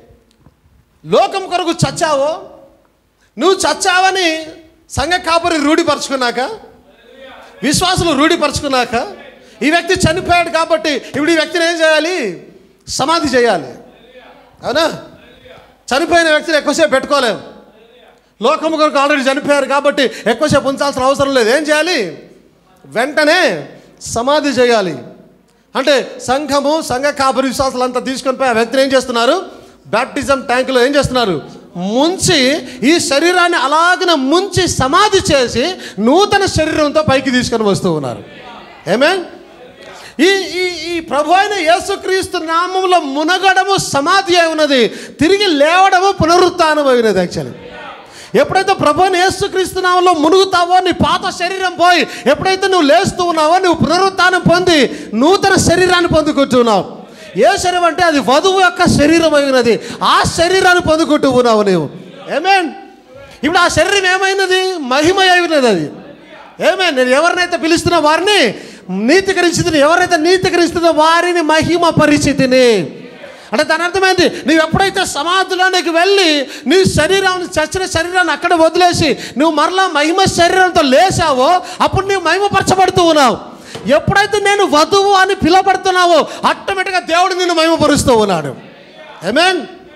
లోకం కొరకు చచ్చావో నువ్వు చచ్చావని సంఘ కాపరి రూఢిపరుచుకున్నాక విశ్వాసులు రూఢిపరుచుకున్నాక ఈ వ్యక్తి చనిపోయాడు కాబట్టి ఇప్పుడు ఈ వ్యక్తిని ఏం చేయాలి సమాధి చేయాలి అవునా చనిపోయిన వ్యక్తిని ఎక్కువసేపు పెట్టుకోలేము లోకము కొరకు ఆల్రెడీ చనిపోయారు కాబట్టి ఎక్కువసేపు ఉంచాల్సిన అవసరం లేదు ఏం చేయాలి వెంటనే సమాధి చేయాలి అంటే సంఘము సంఘ కాపరి విశ్వాసాలంతా తీసుకొని పోయి ఆ వ్యక్తిని ఏం చేస్తున్నారు బ్యాప్టిజం ట్యాంకులో ఏం చేస్తున్నారు ముంచి ఈ శరీరాన్ని అలాగిన ముంచి సమాధి చేసి నూతన శరీరంతో పైకి తీసుకొని వస్తూ ఉన్నారు ఏమే ఈ ఈ ఈ ప్రభు అయిన యేసుక్రీస్తు నామంలో మునగడము సమాధి అయి ఉన్నది తిరిగి లేవడము పునరుత్థానం అయినది యాక్చువల్లీ ఎప్పుడైతే ప్రభుని యేసుక్రీస్తు నామంలో మునుగుతావో నీ పాత శరీరం పోయి ఎప్పుడైతే నువ్వు లేస్తూ ఉన్నావో నువ్వు పునరుత్థానం పొంది నూతన శరీరాన్ని పొందుకుంటున్నావు ఏ శరీరం అంటే అది వధువు యొక్క శరీరం అయి ఉన్నది ఆ శరీరాన్ని పొందుకుంటూ ఉన్నావు నీవు ఏమేన్ ఇప్పుడు ఆ శరీరం ఏమైనది మహిమ అయి ఉన్నది అది ఏమే నేను ఎవరినైతే పిలుస్తున్నా వారిని నీతికరించుతుని ఎవరైతే నీతికరిస్తుందో వారిని మహిమ పరిచితిని అంటే దాని అర్థమైంది నువ్వు ఎప్పుడైతే సమాధిలోనికి వెళ్ళి నీ శరీరాన్ని చచ్చిన శరీరాన్ని అక్కడ వదిలేసి నువ్వు మరలా మహిమ శరీరంతో లేచావో అప్పుడు నువ్వు మహిమపరచబడుతూ ఉన్నావు ఎప్పుడైతే నేను వధువు అని పిలబడుతున్నావో ఆటోమేటిక్గా దేవుడు నిన్ను మహిమపరుస్తూ ఉన్నాడు ఏమేన్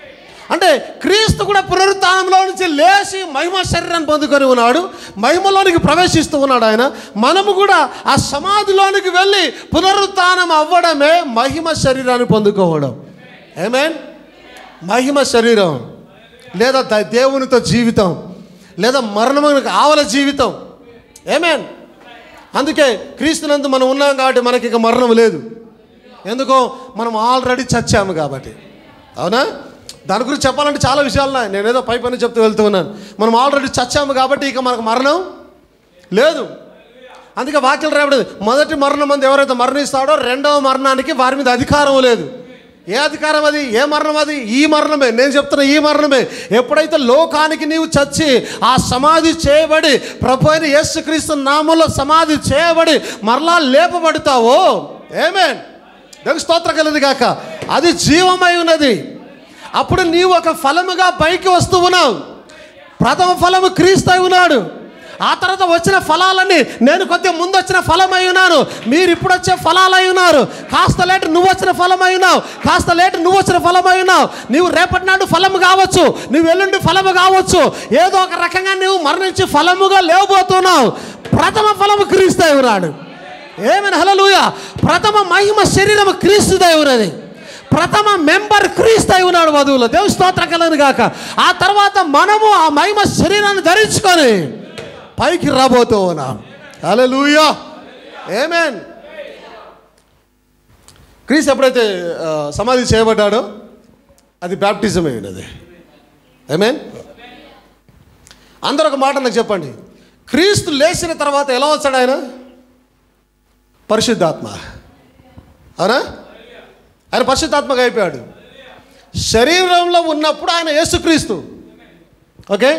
అంటే క్రీస్తు కూడా పునరుత్థానంలో నుంచి లేచి మహిమ శరీరాన్ని పొందుకొని ఉన్నాడు మహిమలోనికి ప్రవేశిస్తూ ఉన్నాడు ఆయన మనము కూడా ఆ సమాధిలోనికి వెళ్ళి పునరుత్థానం అవ్వడమే మహిమ శరీరాన్ని పొందుకోవడం ఏమేన్ మహిమ శరీరం లేదా ద- దేవునితో జీవితం లేదా మరణమునకు ఆవల జీవితం ఏమేన్ అందుకే క్రీస్తునందు మనం ఉన్నాం కాబట్టి మనకి ఇక మరణం లేదు ఎందుకో మనం ఆల్రెడీ చచ్చాము కాబట్టి అవునా దాని గురించి చెప్పాలంటే చాలా విషయాలు ఉన్నాయి నేనేదో పై పని చెప్తూ వెళ్తూ ఉన్నాను మనం ఆల్రెడీ చచ్చాము కాబట్టి ఇక మనకు మరణం లేదు అందుకే వాక్యం రాబడింది మొదటి మరణం మంది ఎవరైతే మరణిస్తాడో రెండవ మరణానికి వారి మీద అధికారం లేదు ఏ అధికారం అది ఏ మరణం అది ఈ మరణమే నేను చెప్తున్న ఈ మరణమే ఎప్పుడైతే లోకానికి నీవు చచ్చి ఆ సమాధి చేయబడి ప్రభు అయిన యేసుక్రీస్తు నామంలో సమాధి చేయబడి మరలా లేపబడతావో ఏమేన్ దేవుని స్తోత్రం కలిగింది కాక అది జీవమై ఉన్నది అప్పుడు నీవు ఒక ఫలముగా పైకి వస్తూ ఉన్నావు ప్రథమ ఫలము క్రీస్తు అయి ఉన్నాడు ఆ తర్వాత వచ్చిన ఫలాలన్నీ నేను కొద్దిగా ముందు వచ్చిన ఫలమై ఉన్నాను మీరు ఇప్పుడు వచ్చే ఫలాలై ఉన్నారు కాస్త లేట్ నువ్వు వచ్చిన ఫలమై ఉన్నావు కాస్త లేట్ నువ్వు వచ్చిన ఫలమై ఉన్నావు నీవు రేపటి నాడు ఫలము కావచ్చు నువ్వు ఎల్లుండి ఫలము కావచ్చు ఏదో ఒక రకంగా నువ్వు మరణించి ఫలముగా లేవబోతున్నావు ప్రథమ ఫలము క్రీస్తు అయి ఉన్నాడు ఏమైనా హలలుయ ప్రథమ మహిమ శరీరము క్రీస్తుదై ఉన్నది ప్రథమ మెంబర్ క్రీస్తు అయి ఉన్నాడు వధువులో దేవుని స్తోత్రం కలను గాక ఆ తర్వాత మనము ఆ మహిమ శరీరాన్ని ధరించుకొని పైకి రాబోతూ ఉన్నాం హల్లెలూయా ఏమేన్ క్రీస్తు ఎప్పుడైతే ఆ, సమాధి చేయబడ్డాడో అది బ్యాప్టిజం అయినది ఏమేన్ అందరూ ఒక మాట నాకు చెప్పండి క్రీస్తు లేచిన తర్వాత ఎలా వచ్చాడు ఆయన పరిశుద్ధాత్మ అవునా ఆయన పరిశుద్ధాత్మగా అయిపోయాడు శరీరంలో ఉన్నప్పుడు ఆయన యేసుక్రీస్తు ఓకే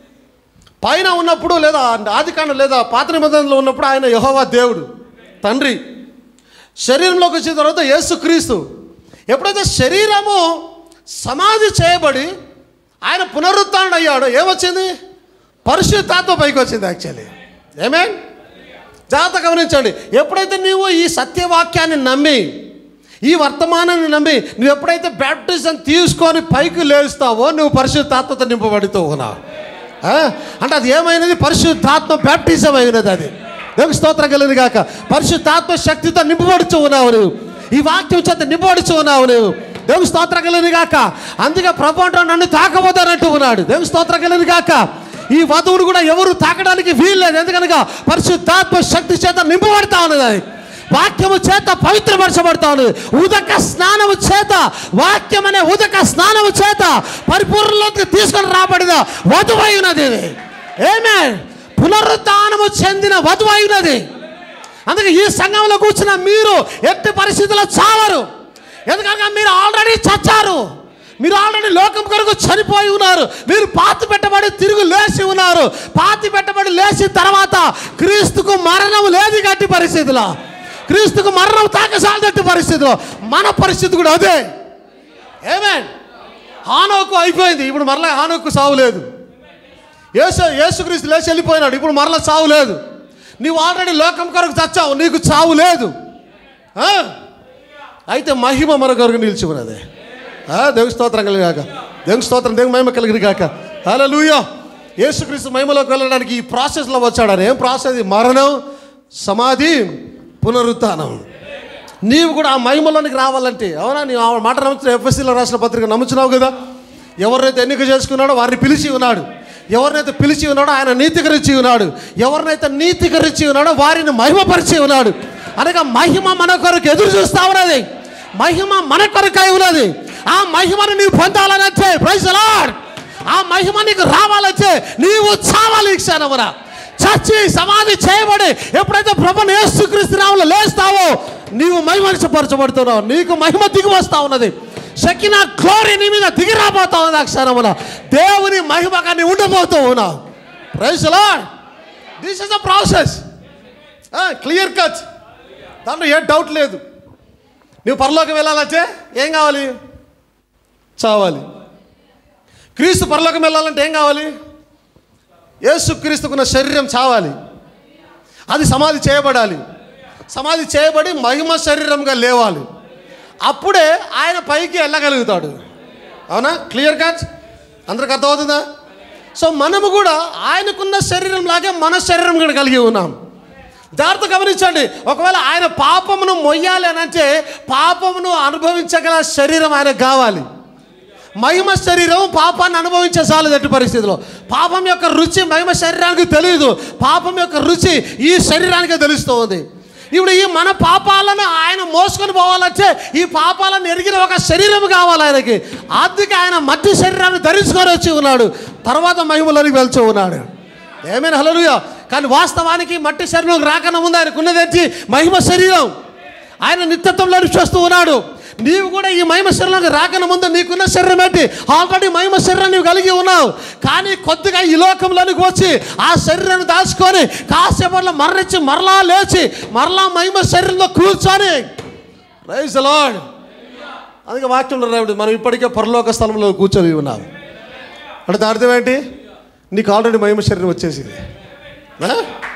పైన ఉన్నప్పుడు లేదా ఆదికాండం లేదా పాత నిబంధనలో ఉన్నప్పుడు ఆయన యహోవా దేవుడు తండ్రి శరీరంలోకి వచ్చిన తర్వాత యేసుక్రీస్తు ఎప్పుడైతే శరీరము సమాధి చేయబడి ఆయన పునరుత్థానం అయ్యాడో ఏమొచ్చింది పరిశుద్ధాత్మ పైకి వచ్చింది యాక్చువల్లీ ఏమే జాగ్రత్త గమనించండి ఎప్పుడైతే నీవు ఈ సత్యవాక్యాన్ని నమ్మి ఈ వర్తమానాన్ని నమ్మి నువ్వు ఎప్పుడైతే బ్యాప్టిజం తీసుకొని పైకి లేస్తావో నువ్వు పరిశుద్ధాత్మతో నింపబడుతూ ఉన్నావు ఆ? అంటే అది ఏమైనది పరిశుద్ధాత్మ బ్యాప్టిజం అయినది అది దేవుని స్తోత్రం కలిగింది కాక పరిశుద్ధాత్మ శక్తితో నింపబడుచు ఉన్నావు నువ్వు ఈ వాక్యం చేత నింపబడుచు ఉన్నావు నువ్వు దేవుని స్తోత్రం కలిగింది కాక అందుకే ప్రభు అంటాడు, నన్ను తాకబోతానంటూ ఉన్నాడు దేవుని స్తోత్రం కలిగింది కాక ఈ వధువును కూడా ఎవరు తాకడానికి వీల్లేదు ఎందుకనగా పరిశుద్ధాత్మ శక్తి చేత నింపబడతా ఉన్నది అది వాక్యము చేత పవిత్రపరచబడతా ఉన్నది ఉదక స్నానము చేత వాక్యం అనే ఉదక స్నానము చేత పరిపూర్ణలోకి తీసుకొని రాబడిన వధువై ఉన్నది ఇది ఏమే పునరుత్నము చెందిన వధువై ఉన్నది అందుకే ఈ సంఘంలో కూర్చున్న మీరు ఎట్టి పరిస్థితుల్లో చావరు ఎందుకనగా మీరు ఆల్రెడీ చచ్చారు మీరు ఆల్రెడీ లోకం కొరకు చనిపోయి ఉన్నారు మీరు పాతి పెట్టబడి తిరిగి లేచి ఉన్నారు పాతి పెట్టబడి లేచిన తర్వాత క్రీస్తుకు మరణం లేదు గట్టి పరిస్థితిలో క్రీస్తుకు మరణం తాకసాలదట్టి పరిస్థితిలో మన పరిస్థితి కూడా అదే ఏమే హానోకు అయిపోయింది ఇప్పుడు మరలా హానోకు సావు లేదు యేసు యేసుక్రీస్తు లేచి వెళ్ళిపోయినాడు ఇప్పుడు మరలా చావు లేదు నీవు ఆల్రెడీ లోకం కొరకు చచ్చావు నీకు చావు లేదు ఆ? అయితే మహిమ మన కొరకు నిలిచి ఉన్నది ఆ, దేవుని స్తోత్రం కలిగి కాక దేవుని స్తోత్రం దేవుని మహిమ కలిగింది కాక హలో లూయో యేసుక్రీస్తు మహిమలోకి వెళ్ళడానికి ఈ ప్రాసెస్లో వచ్చాడు ఆయన ఏం ప్రాసెస్ ఇది? మరణం సమాధి పునరుత్థానం నీవు కూడా ఆ మహిమలోనికి రావాలంటే అవునా నీవు ఆ మాట నమ్ముతున్నావు ఎఫ్ఎస్సీలో రాసిన పత్రిక నమ్ముతున్నావు కదా ఎవరినైతే ఎన్నిక చేసుకున్నాడో వారిని పిలిచి ఉన్నాడు ఎవరినైతే పిలిచి ఉన్నాడో ఆయన నీతికరించి ఉన్నాడు ఎవరినైతే నీతికరించి ఉన్నాడో వారిని మహిమపరిచి ఉన్నాడు అనగా మహిమ మన కొరకు ఎదురు చూస్తా ఉన్నది మహిమ మన కొరకై ఉన్నది ఆ మహిమను నీవు పొందాలని వచ్చే ప్రైజ్ లార్డ్ ఆ మహిమ నీకు రావాలంటే నీవు చావాలి ఈ క్షణమున చచ్చి సమాధి చేయబడి ఎప్పుడైతే ప్రభుని యేసుక్రీస్తు నామములో లేస్తావో నీవు మహిమపరచబడుతున్నావు నీకు మహిమ దిగి వస్తా ఉన్నది శకిన గ్లోరీ నీ మీద దిగి రాబోతా ఉన్నది ఆ క్షణమున దేవుని మహిమగా నీ ఉండబోతూ ఉన్నావు praise Lord this is the process clear cut దాంట్లో ఏ డౌట్ లేదు నువ్వు పరలోకం వెళ్ళాలంటే ఏం కావాలి చావాలి క్రీస్తు పరలోకం వెళ్ళాలంటే ఏం కావాలి యేసు క్రీస్తుకున్న శరీరం చావాలి అది సమాధి చేయబడాలి సమాధి చేయబడి మహిమ శరీరంగా లేవాలి అప్పుడే ఆయన పైకి వెళ్ళగలుగుతాడు అవునా క్లియర్ కట్ అందరికి అర్థమవుతుందా సో మనము కూడా ఆయనకున్న శరీరం లాగే మన శరీరం కూడా కలిగి ఉన్నాం జాగ్రత్త గమనించండి ఒకవేళ ఆయన పాపమును మొయ్యాలి అని అంటే పాపమును అనుభవించగల శరీరం ఆయనకు కావాలి మహిమ శరీరం పాపాన్ని అనుభవించే చాలు ఎట్టి పరిస్థితిలో పాపం యొక్క రుచి మహిమ శరీరానికి తెలియదు పాపం యొక్క రుచి ఈ శరీరానికే తెలుస్తూ ఉంది ఇప్పుడు ఈ మన పాపాలను ఆయన మోసుకొని పోవాలంటే ఈ పాపాలను ఎరిగిన ఒక శరీరం కావాలి ఆయనకి ఆర్థిక ఆయన మట్టి శరీరాన్ని ధరించుకొని వచ్చి ఉన్నాడు తర్వాత మహిమలోనికి వెళ్తూ ఉన్నాడు ఏమైనా హలలుయా కానీ వాస్తవానికి మట్టి శరీరం రాకన్నా ముందు ఆయనకు ఉన్నదేంటి మహిమ శరీరం ఆయన నిత్యత్వంలో చూస్తూ ఉన్నాడు నీవు కూడా ఈ మహిమ శరీరంలోకి రాకన ముందు నీకున్న శరీరం ఏంటి ఆల్రెడీ మహిమ శరీరం నీవు కలిగి ఉన్నావు కానీ కొద్దిగా ఈ లోకంలోనికి వచ్చి ఆ శరీరాన్ని దాచుకొని కాసేపట్లో మరణించి మరలా లేచి మరలా మహిమ శరీరంలో కూర్చొని రైస్ లాడ్ అందుకే వాక్యంలో రావుడు మనం ఇప్పటికే పరలోక స్థలంలో కూర్చొని ఉన్నాం అంటే దాని అర్థం ఏంటి నీకు ఆల్రెడీ మహిమ శరీరం వచ్చేసింది ఆ?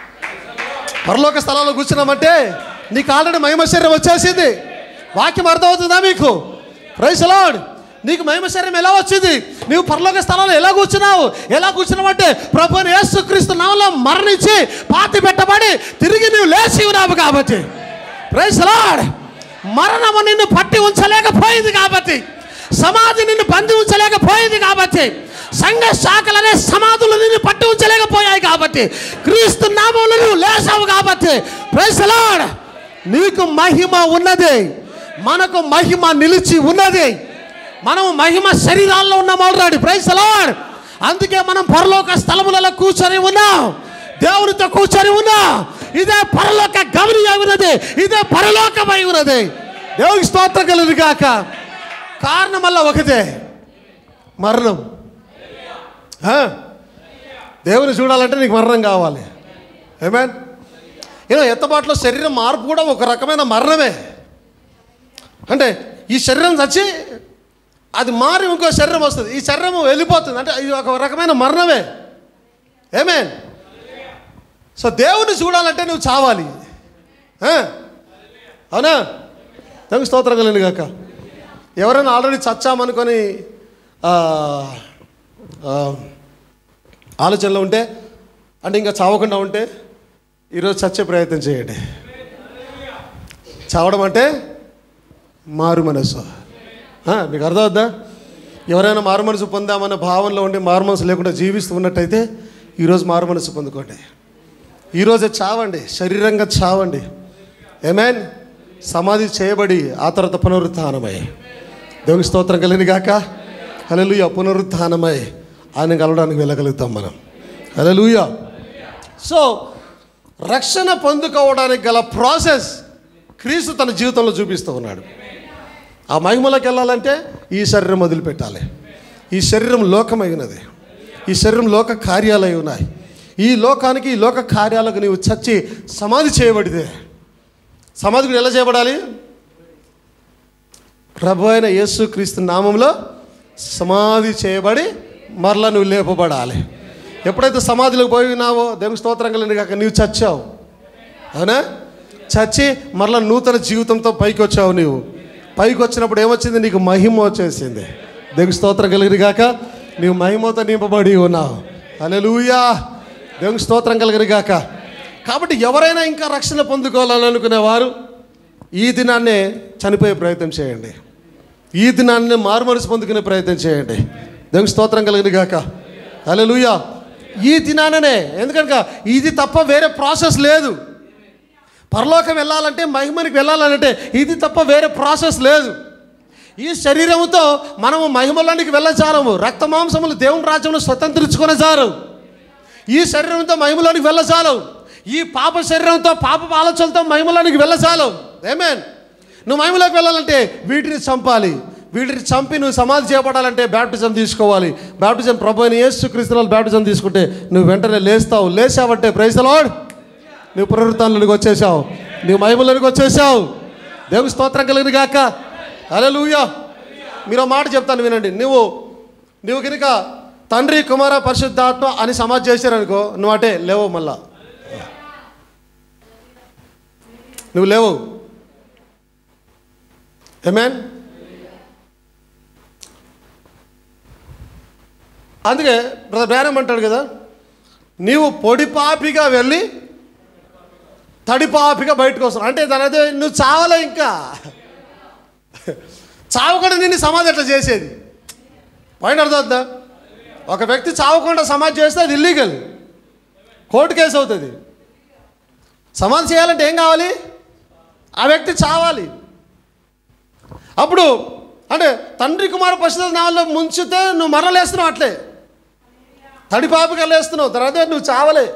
పరలోక స్థలంలో కూర్చున్నామంటే నీకు ఆల్రెడీ మహిమ శరీరం వచ్చేసింది వాక్యం అర్థమవుతుందా మీకు ప్రైస్ లాడ్ నీకు మహిమ శరీరం ఎలా వచ్చింది నీవు పరలోక స్థలంలో ఎలా కూర్చున్నావు ఎలా కూర్చున్నావంటే ప్రభుని యేసుక్రీస్తు నామంలో మరణించి పాతి పెట్టబడి తిరిగి నీవు లేచి ఉన్నావు కాబట్టి ప్రైస్ లాడ్ మరణము నిన్ను పట్టి ఉంచలేకపోయింది కాబట్టి సమాధి నిన్ను బంధి ఉంచలేకపోయింది కాబట్టి సంఘ శాఖలనే సమాధులు నిన్ను పట్టి ఉంచలేకపోయాయి కాబట్టి క్రీస్తు నామంలో నువ్వు లేచావు కాబట్టి ప్రైస్ లాడ్ నీకు మహిమ ఉన్నది మనకు మహిమ నిలిచి ఉన్నది మనం మహిమ శరీరాల్లో ఉన్నాం ఆల్రెడీ ప్రైస్ లాడ్ అందుకే మనం పరలోక స్థలములలో కూర్చొని ఉన్నాం దేవునితో కూర్చొని ఉన్నాం ఇదే పరలోక గమని అయి ఉన్నది ఇదే పరలోకమై ఉన్నది దేవునికి స్తోత్రం కలదు కాక కారణం వల్ల ఒకటే మరణం ఆ? దేవుని చూడాలంటే నీకు మరణం కావాలి ఏమేన్ ఏదో ఎత్తబాటులో శరీరం మార్పు కూడా ఒక రకమైన మరణమే అంటే ఈ శరీరం చచ్చి అది మారి ఇంకో శరీరం వస్తుంది ఈ శరీరం వెళ్ళిపోతుంది అంటే ఇది ఒక రకమైన మరణమే ఏమేన్ సో దేవుని చూడాలంటే నువ్వు చావాలి ఆ? అవునా దేవుని స్తోత్రం కలిగిన కాక ఎవరైనా ఆల్రెడీ చచ్చామనుకొని ఆ, ఆ, ఆలోచనలో ఉంటే అంటే ఇంకా చావకుండా ఉంటే ఈరోజు చచ్చే ప్రయత్నం చేయండి చావడం అంటే మారు మనసు ఆ, మీకు అర్థమవుద్దా ఎవరైనా మారు మనసు పొందామన్న భావనలో ఉండి మారు మనసు లేకుండా జీవిస్తూ ఉన్నట్టయితే ఈరోజు మారు మనసు పొందుకోండి ఈరోజే చావండి శరీరంగా చావండి ఏమేన్ సమాధి చేయబడి ఆ తర్వాత పునరుత్థానమై దేవుని స్తోత్రం కలిగిన గాక హలలుయ పునరుత్థానమై ఆయన కలవడానికి వెళ్ళగలుగుతాం మనం హలలుయ సో రక్షణ పొందుకోవడానికి గల ప్రాసెస్ క్రీస్తు తన జీవితంలో చూపిస్తూ ఉన్నాడు ఆ మహిమలోకి వెళ్ళాలంటే ఈ శరీరం వదిలిపెట్టాలి ఈ శరీరం లోకమై ఉన్నది ఈ శరీరం లోక కార్యాలై ఉన్నాయి ఈ లోకానికి ఈ లోక కార్యాలకు నీవు చచ్చి సమాధి చేయబడితే సమాధి కూడా ఎలా చేయబడాలి ప్రభు అయిన యేసు క్రీస్తు నామంలో సమాధి చేయబడి మరలా నువ్వు లేపబడాలి ఎప్పుడైతే సమాధిలోకి పోయి ఉన్నావో దేవుని స్తోత్రం కలిగిన కాక నీవు చచ్చావు అవునా చచ్చి మరలా నూతన జీవితంతో పైకి వచ్చావు నీవు పైకి వచ్చినప్పుడు ఏమొచ్చింది నీకు మహిమ వచ్చేసింది దేవుని స్తోత్రం కలిగిన కాక నీవు మహిమతో నింపబడి ఉన్నావు అలెలుయా దేవుని స్తోత్రం కలిగిన గాక కాబట్టి ఎవరైనా ఇంకా రక్షణ పొందుకోవాలని అనుకునేవారు ఈ దినాన్నే చనిపోయే ప్రయత్నం చేయండి ఈ దినాన్ని మారుమనసు పొందుకునే ప్రయత్నం చేయండి దేవుని స్తోత్రం కలిగిన గాక అలెలుయా ఈ దినాననే ఎందుకనక ఇది తప్ప వేరే ప్రాసెస్ లేదు పరలోకం వెళ్ళాలంటే మహిమనికి వెళ్ళాలంటే ఇది తప్ప వేరే ప్రాసెస్ లేదు ఈ శరీరముతో మనము మహిమలోనికి వెళ్ళచాలము రక్త మాంసములు దేవుని రాజ్యంలో స్వతంత్రించుకునే చాలు ఈ శరీరంతో మహిమలోనికి వెళ్ళచాలు ఈ పాప శరీరంతో పాప ఆలోచనలతో మహిమలోనికి వెళ్ళచాలు ఏమేన్ నువ్వు మహిమలోకి వెళ్ళాలంటే వీటిని చంపాలి వీటిని చంపి నువ్వు సమాధి చేయబడాలంటే బ్యాప్టిజం తీసుకోవాలి బ్యాప్టిజం ప్రభు అని యేసు క్రీస్తునాలు బ్యాప్టిజం తీసుకుంటే నువ్వు వెంటనే లేస్తావు లేచావంటే ప్రైజలాడ్ నువ్వు పునరుత్థానంలోకి వచ్చేసావు నువ్వు మహిమలోనికి వచ్చేసావు దేవుని స్తోత్రం కలిగిన గాక అలలుయా మీరు ఒక మాట చెప్తాను వినండి నువ్వు నువ్వు కనుక తండ్రి కుమార పరిశుద్ధాత్మ అని సమాధి చేశారనుకో నువ్వు అటే లేవు మళ్ళా నువ్వు లేవు ఏమేన్ అందుకే బ్రదర్ బేరం అంటాడు కదా నీవు పొడి పాపిగా వెళ్ళి తడి పాపిగా బయటకు వస్తున్నావు అంటే దాని అదే నువ్వు చావలే ఇంకా చావకుండా నిన్ను సమాధి ఎట్లా చేసేది పాయింట్ అర్థమవుతుందా ఒక వ్యక్తి చావకుండా సమాధి చేస్తే అది ఇల్లీగల్ కోర్టు కేసు అవుతుంది సమాధి చేయాలంటే ఏం కావాలి ఆ వ్యక్తి చావాలి అప్పుడు అంటే తండ్రి కుమార పశుధ నాలో ముంచితే నువ్వు మరలేస్తున్నావు అట్లే తడి పాపిగా లేస్తున్నావు తర్వాత నువ్వు చావలే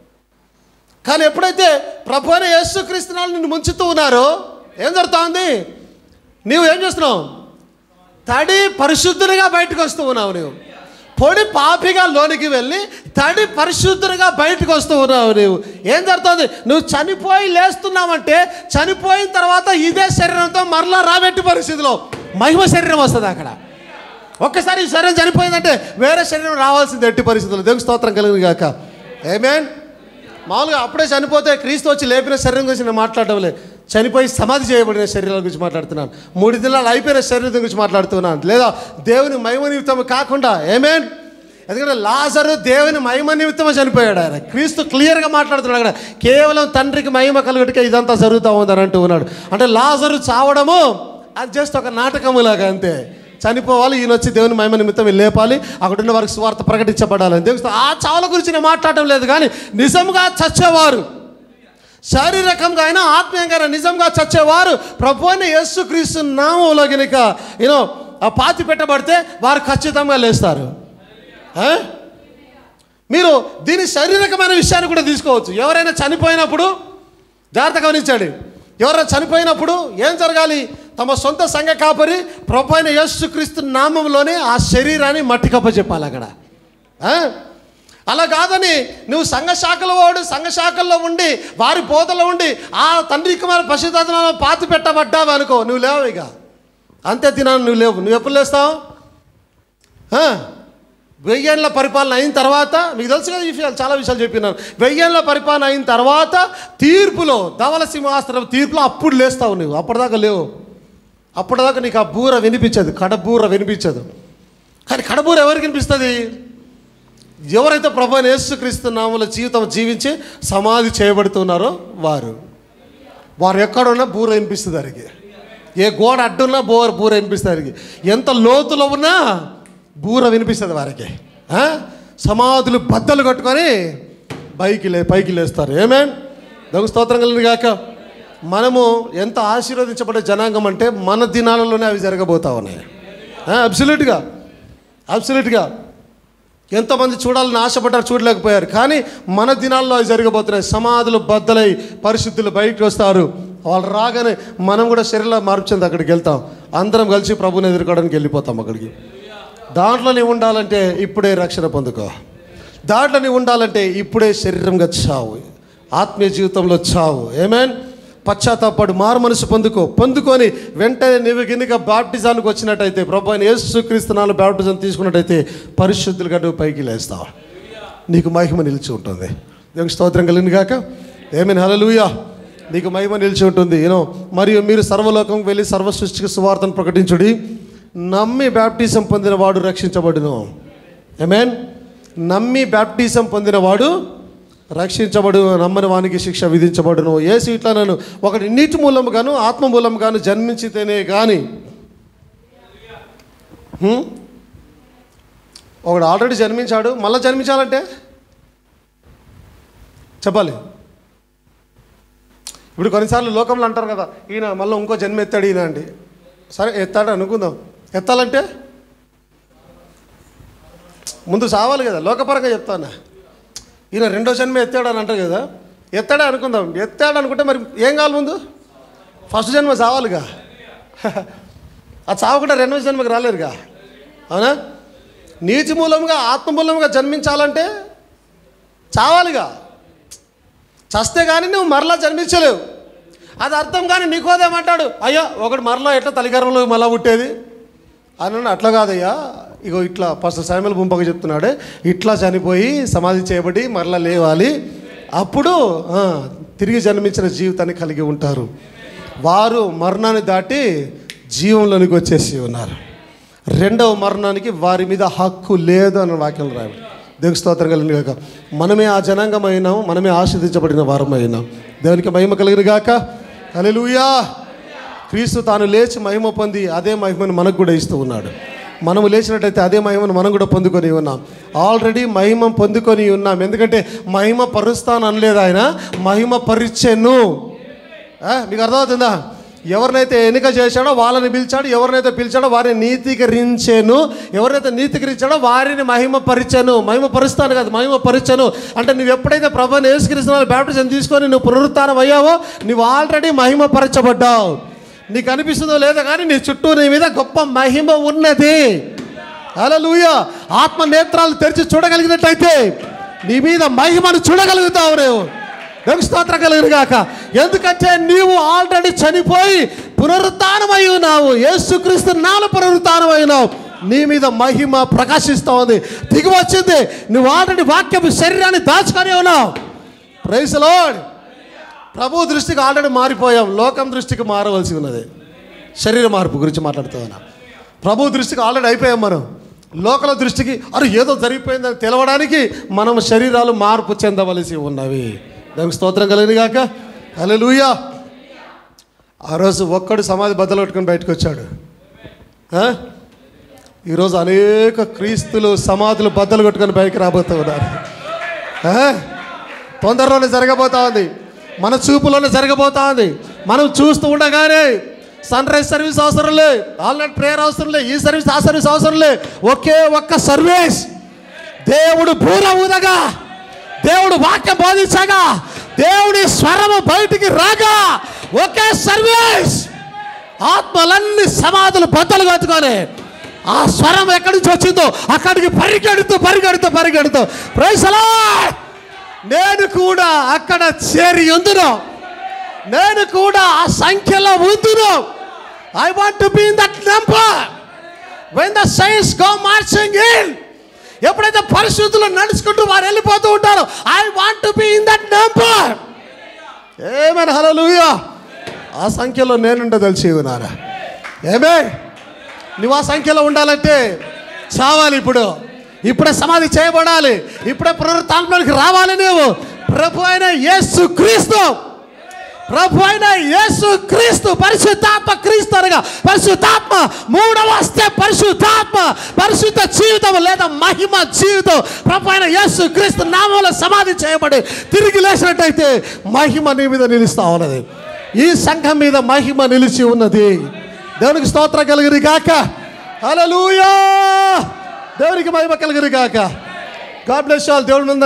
కానీ ఎప్పుడైతే ప్రభు అయిన యేసుక్రీస్తునాలు నిన్ను ముంచుతూ ఉన్నారో ఏం జరుగుతోంది నీవు ఏం చేస్తున్నావు తడి పరిశుద్ధునిగా బయటకు వస్తూ ఉన్నావు నువ్వు పొడి పాపిగా లోనికి వెళ్ళి తడి పరిశుద్ధునిగా బయటకు వస్తూ ఉన్నావు నువ్వు ఏం జరుగుతుంది నువ్వు చనిపోయి లేస్తున్నావంటే చనిపోయిన తర్వాత ఇదే శరీరంతో మరలా రాబెట్టి పరిస్థితిలో మహిమ శరీరం వస్తుంది అక్కడ ఒక్కసారి ఈ శరీరం చనిపోయిందంటే వేరే శరీరం రావాల్సింది ఎట్టి పరిస్థితుల్లో దేవుని స్తోత్రం కలిగింది కాక ఏమేన్ మామూలుగా అప్పుడే చనిపోతే క్రీస్తు వచ్చి లేపిన శరీరం గురించి నేను మాట్లాడటం లేదు చనిపోయి సమాధి చేయబడిన శరీరాల గురించి మాట్లాడుతున్నాను మూడు దినాలు అయిపోయిన శరీరం గురించి మాట్లాడుతున్నాను లేదా దేవుని మహిమ నిమిత్తం కాకుండా ఏమేన్ ఎందుకంటే లాజరు దేవుని మహిమ నిమిత్తమే చనిపోయాడు ఆయన క్రీస్తు క్లియర్గా మాట్లాడుతున్నాడు అక్కడ కేవలం తండ్రికి మహిమ కలుగుడికే ఇదంతా జరుగుతూ ఉందని అంటూ ఉన్నాడు అంటే లాజరు చావడము అది జస్ట్ ఒక నాటకములాగా అంతే చనిపోవాలి ఈయన వచ్చి దేవుని మహిమ నిమిత్తం వీళ్ళు లేపాలి అక్కడ ఉన్న వారికి స్వార్థ ప్రకటించబడాలని దేవుని ఆ చావుల గురించి నేను మాట్లాడటం లేదు కానీ నిజంగా చచ్చేవారు శారీరకంగా అయినా ఆత్మీయంగా అయినా నిజంగా చచ్చేవారు ప్రభు అయిన యేసుక్రీస్తు నామంలో గనుక యూనో ఆ పాతి పెట్టబడితే వారు ఖచ్చితంగా లేస్తారు ఆ? మీరు దీని శారీరకమైన విషయాన్ని కూడా తీసుకోవచ్చు ఎవరైనా చనిపోయినప్పుడు జాగ్రత్త గమనించండి ఎవరైనా చనిపోయినప్పుడు ఏం జరగాలి తమ సొంత సంఘ కాపరి ప్రభు అయిన యేసుక్రీస్తు నామంలోనే ఆ శరీరాన్ని మట్టి కప్ప చెప్పాలి అక్కడ ఆ? అలా కాదని నువ్వు సంఘ శాఖలో వాడు సంఘ శాఖల్లో ఉండి వారి బోధలో ఉండి ఆ తండ్రి కుమార పశుధనంలో పాతి పెట్టబడ్డావు అనుకో నువ్వు లేవు ఇక అంతే తినాను నువ్వు లేవు నువ్వు ఎప్పుడు లేస్తావు ఆ? వెయ్యేళ్ళ పరిపాలన అయిన తర్వాత మీకు తెలుసు కదా ఈ విషయాలు చాలా విషయాలు చెప్పినాను వెయ్యేళ్ళ పరిపాలన అయిన తర్వాత తీర్పులో ధవల సింహాసనం తీర్పులో అప్పుడు లేస్తావు నువ్వు అప్పటిదాకా లేవు అప్పటిదాకా నీకు ఆ బూర వినిపించదు కడబూర వినిపించదు కానీ కడబూర ఎవరికి వినిపిస్తుంది ఎవరైతే ప్రభు అయిన యేసుక్రీస్తు నామముల జీవితం జీవించి సమాధి చేయబడుతున్నారో వారు వారు ఎక్కడున్నా బూర వినిపిస్తుంది వారికి ఏ గోడ అడ్డున్నా బోర బూర వినిపిస్తుంది వారికి ఎంత లోతులో ఉన్నా బూర వినిపిస్తుంది వారికి ఆ? సమాధులు బద్దలు కట్టుకొని పైకి లే పైకి లేస్తారు ఏమేన్ దొంగ స్తోత్రం కలిగింది కాక మనము ఎంత ఆశీర్వదించబడే జనాంగం అంటే మన దినాలలోనే అవి జరగబోతా ఉన్నాయి అబ్సల్యూట్గా అబ్సల్యూట్గా ఎంతోమంది చూడాలని ఆశపడ్డారు చూడలేకపోయారు కానీ మన దినాల్లో అవి జరగబోతున్నాయి సమాధులు బద్దలై పరిశుద్ధులు బయటకు వస్తారు వాళ్ళు రాగానే మనం కూడా శరీరంలో మార్పు చెంది అక్కడికి వెళ్తాం అందరం కలిసి ప్రభుని ఎదుర్కోవడానికి వెళ్ళిపోతాం అక్కడికి దాంట్లో నీవు ఉండాలంటే ఇప్పుడే రక్షణ పొందుకో దాంట్లో నీవు ఉండాలంటే ఇప్పుడే శరీరంగా చావు ఆత్మీయ జీవితంలో చావు ఏమేన్ పశ్చాత్తాపడు మారు మనసు పొందుకో పొందుకొని వెంటనే నీవు గిన్నెగా బాప్టిజానికి వచ్చినట్టయితే ప్రభు అయిన యేసుక్రీస్తునాలు బాప్టిజం తీసుకున్నట్టయితే పరిశుద్ధులుగా నువ్వు పైకి లేస్తావు నీకు మహిమ నిలిచి ఉంటుంది దేవునికి స్తోత్రం కలిగింది కాక ఏమైనా హలలుయా నీకు మహిమ నిలిచి ఉంటుంది యూనో మరియు మీరు సర్వలోకం వెళ్ళి సర్వ సృష్టికి సువార్తను ప్రకటించుడి నమ్మి బ్యాప్టిజం పొందిన వాడు రక్షించబడును ఏమేన్ నమ్మి బ్యాప్టిజం పొందినవాడు రక్షించబడు నమ్మని వానికి శిక్ష విధించబడును ఏ సీట్ల నన్ను ఒకటి నీటి మూలముగాను ఆత్మ మూలముగాను జన్మించితేనే కానీ హ్మ్? ఒకడు ఆల్రెడీ జన్మించాడు మళ్ళీ జన్మించాలంటే చెప్పాలి ఇప్పుడు కొన్నిసార్లు లోకంలో అంటారు కదా ఈయన మళ్ళీ ఇంకో జన్మ ఎత్తాడు ఈయన అండి సరే ఎత్తాడు అనుకుందాం ఎత్తాలంటే ముందు సావాలి కదా లోకపరంగా చెప్తాను ఈయన రెండో జన్మ ఎత్తాడు అని అంటారు కదా ఎత్తాడే అనుకుందాం ఎత్తాడు అనుకుంటే మరి ఏం కావాలి ముందు ఫస్ట్ జన్మ చావాలిగా అది చావకుండా రెండవ జన్మకి రాలేరుగా అవునా నీతి మూలంగా ఆత్మ మూలంగా జన్మించాలంటే చావాలిగా చస్తే కానీ నువ్వు మరలా జన్మించలేవు అది అర్థం కానీ నీకోదేమంటాడు అయ్యా ఒకడు మరలా ఎట్లా తలిగరంలో మళ్ళా పుట్టేది అని అట్లా కాదయ్యా ఇగో ఇట్లా ఫస్ట్ సామెల గుంపగా చెప్తున్నాడే ఇట్లా చనిపోయి సమాధి చేయబడి మరలా లేవాలి అప్పుడు ఆ, తిరిగి జన్మించిన జీవితాన్ని కలిగి ఉంటారు వారు మరణాన్ని దాటి జీవంలోనికి వచ్చేసి ఉన్నారు రెండవ మరణానికి వారి మీద హక్కు లేదు అని వాక్యం రాయబడి దేవునికి స్తోత్రం కలిగిన గాక మనమే ఆ జనాంగమైనాం మనమే ఆశీర్దించబడిన వారమైనాం దేవునికి మహిమ కలిగిన గాక హల్లెలూయా క్రీస్తు తాను లేచి మహిమ పొంది అదే మహిమను మనకు కూడా ఇస్తూ ఉన్నాడు మనము లేచినట్టయితే అదే మహిమను మనం కూడా పొందుకొని ఉన్నాం ఆల్రెడీ మహిమ పొందుకొని ఉన్నాం ఎందుకంటే మహిమ పరుస్తాను అనలేదు ఆయన మహిమ పరిచెను ఆ, మీకు అర్థమవుతుందా ఎవరినైతే ఎన్నిక చేశాడో వాళ్ళని పిలిచాడు ఎవరినైతే పిలిచాడో వారిని నీతీకరించాను ఎవరినైతే నీతీకరించాడో వారిని మహిమ పరిచాను మహిమ పరుస్తాను కదా మహిమ పరిచాను అంటే నువ్వు ఎప్పుడైతే ప్రభు యేసుకృష్ణ బ్యాప్టిజం తీసుకొని నువ్వు పునరుత్థానం అయ్యావో నువ్వు ఆల్రెడీ మహిమ పరచబడ్డావు నీకు అనిపిస్తుందో లేదో కానీ నీ చుట్టూ నీ మీద గొప్ప మహిమ ఉన్నది హల్లెలూయ ఆత్మ నేత్రాలు తెరిచి చూడగలిగినట్లయితే నీ మీద మహిమను చూడగలుగుతావు నువ్వు దేవుని స్తోత్రం కలిగిన గాక ఎందుకంటే నీవు ఆల్రెడీ చనిపోయి పునరుత్నమై ఉన్నావు యేసుక్రీస్తు నాలు పునరుత్నమై ఉన్నావు నీ మీద మహిమ ప్రకాశిస్తూ ఉంది దిగి వచ్చింది నువ్వు ఆల్రెడీ వాక్యపు శరీరాన్ని దాచుకొని ఉన్నావు ప్రైస్ లార్డ్ ప్రభు దృష్టికి ఆల్రెడీ మారిపోయాం లోకం దృష్టికి మారవలసి ఉన్నది శరీర మార్పు గురించి మాట్లాడుతూ ఉన్నా ప్రభు దృష్టికి ఆల్రెడీ అయిపోయాం మనం లోకల దృష్టికి అరే ఏదో జరిగిపోయిందని తెలవడానికి మనం శరీరాలు మార్పు చెందవలసి ఉన్నవి దానికి స్తోత్రం కలిగింది కాక హల్లెలూయా ఆ రోజు ఒక్కడు సమాధి బద్దలు కొట్టుకొని బయటకు వచ్చాడు ఆ? ఈరోజు అనేక క్రీస్తులు సమాధులు బద్దలు కొట్టుకొని బయటకు రాబోతూ ఉన్నారు ఆ? తొందరలోనే జరగబోతా ఉంది మన చూపులోనే జరగబోతా ఉంది మనం చూస్తూ ఉండగానే సన్ రైజ్ సర్వీస్ అవసరం లే ఆల్ నైట్ ప్రేయర్ అవసరం లే ఈ సర్వీస్ ఆ సర్వీస్ అవసరం లే ఒకే ఒక్క సర్వీస్ దేవుడు బూర ఊదగా దేవుడు వాక్యం బోధించగా దేవుడి స్వరము బయటికి రాగా ఒకే సర్వీస్ ఆత్మలన్నీ సమాధులు బద్దలు కట్టుకొని ఆ స్వరం ఎక్కడి నుంచి వచ్చిందో అక్కడికి పరిగెడుతూ పరిగెడుతూ పరిగెడుతూ ప్రైసలా నేను కూడా అక్కడ చేరి ఉందును నేను కూడా ఆ సంఖ్యలో ఉందును I want to be in that number when the saints go marching in ఎప్పుడైతే పరిస్థితులు నడుచుకుంటూ వారు వెళ్ళిపోతూ ఉంటారో I want to be in that number ఏమైనా హలోలుయా ఆ సంఖ్యలో నేనుండ తెలిసి ఉన్నారా ఏమే నువ్వు ఆ సంఖ్యలో ఉండాలంటే చావాలి ఇప్పుడు ఇప్పుడే సమాధి చేయబడాలి ఇప్పుడే పునరుత్థానంలోకి రావాలి నువ్వు ప్రభు అయిన యేసు క్రీస్తు ప్రభు అయిన యేసు క్రీస్తు పరిశుద్ధాత్మ క్రీస్తు అనగా పరిశుద్ధాత్మ మూడవ వస్తే పరిశుద్ధాత్మ పరిశుద్ధ జీవితం లేదా మహిమ జీవితం ప్రభు అయిన యేసు క్రీస్తు నామంలో సమాధి చేయబడి తిరిగి లేచినట్టయితే మహిమ నీ మీద నిలుస్తా ఉన్నది ఈ సంఘం మీద మహిమ నిలిచి ఉన్నది దేవునికి స్తోత్రం కలిగిరి గాక హల్లెలూయా దేవునికి మహిమ కలిగిరి గాక గాడ్ బ్లెస్ ఆల్ దేవుడి ముందు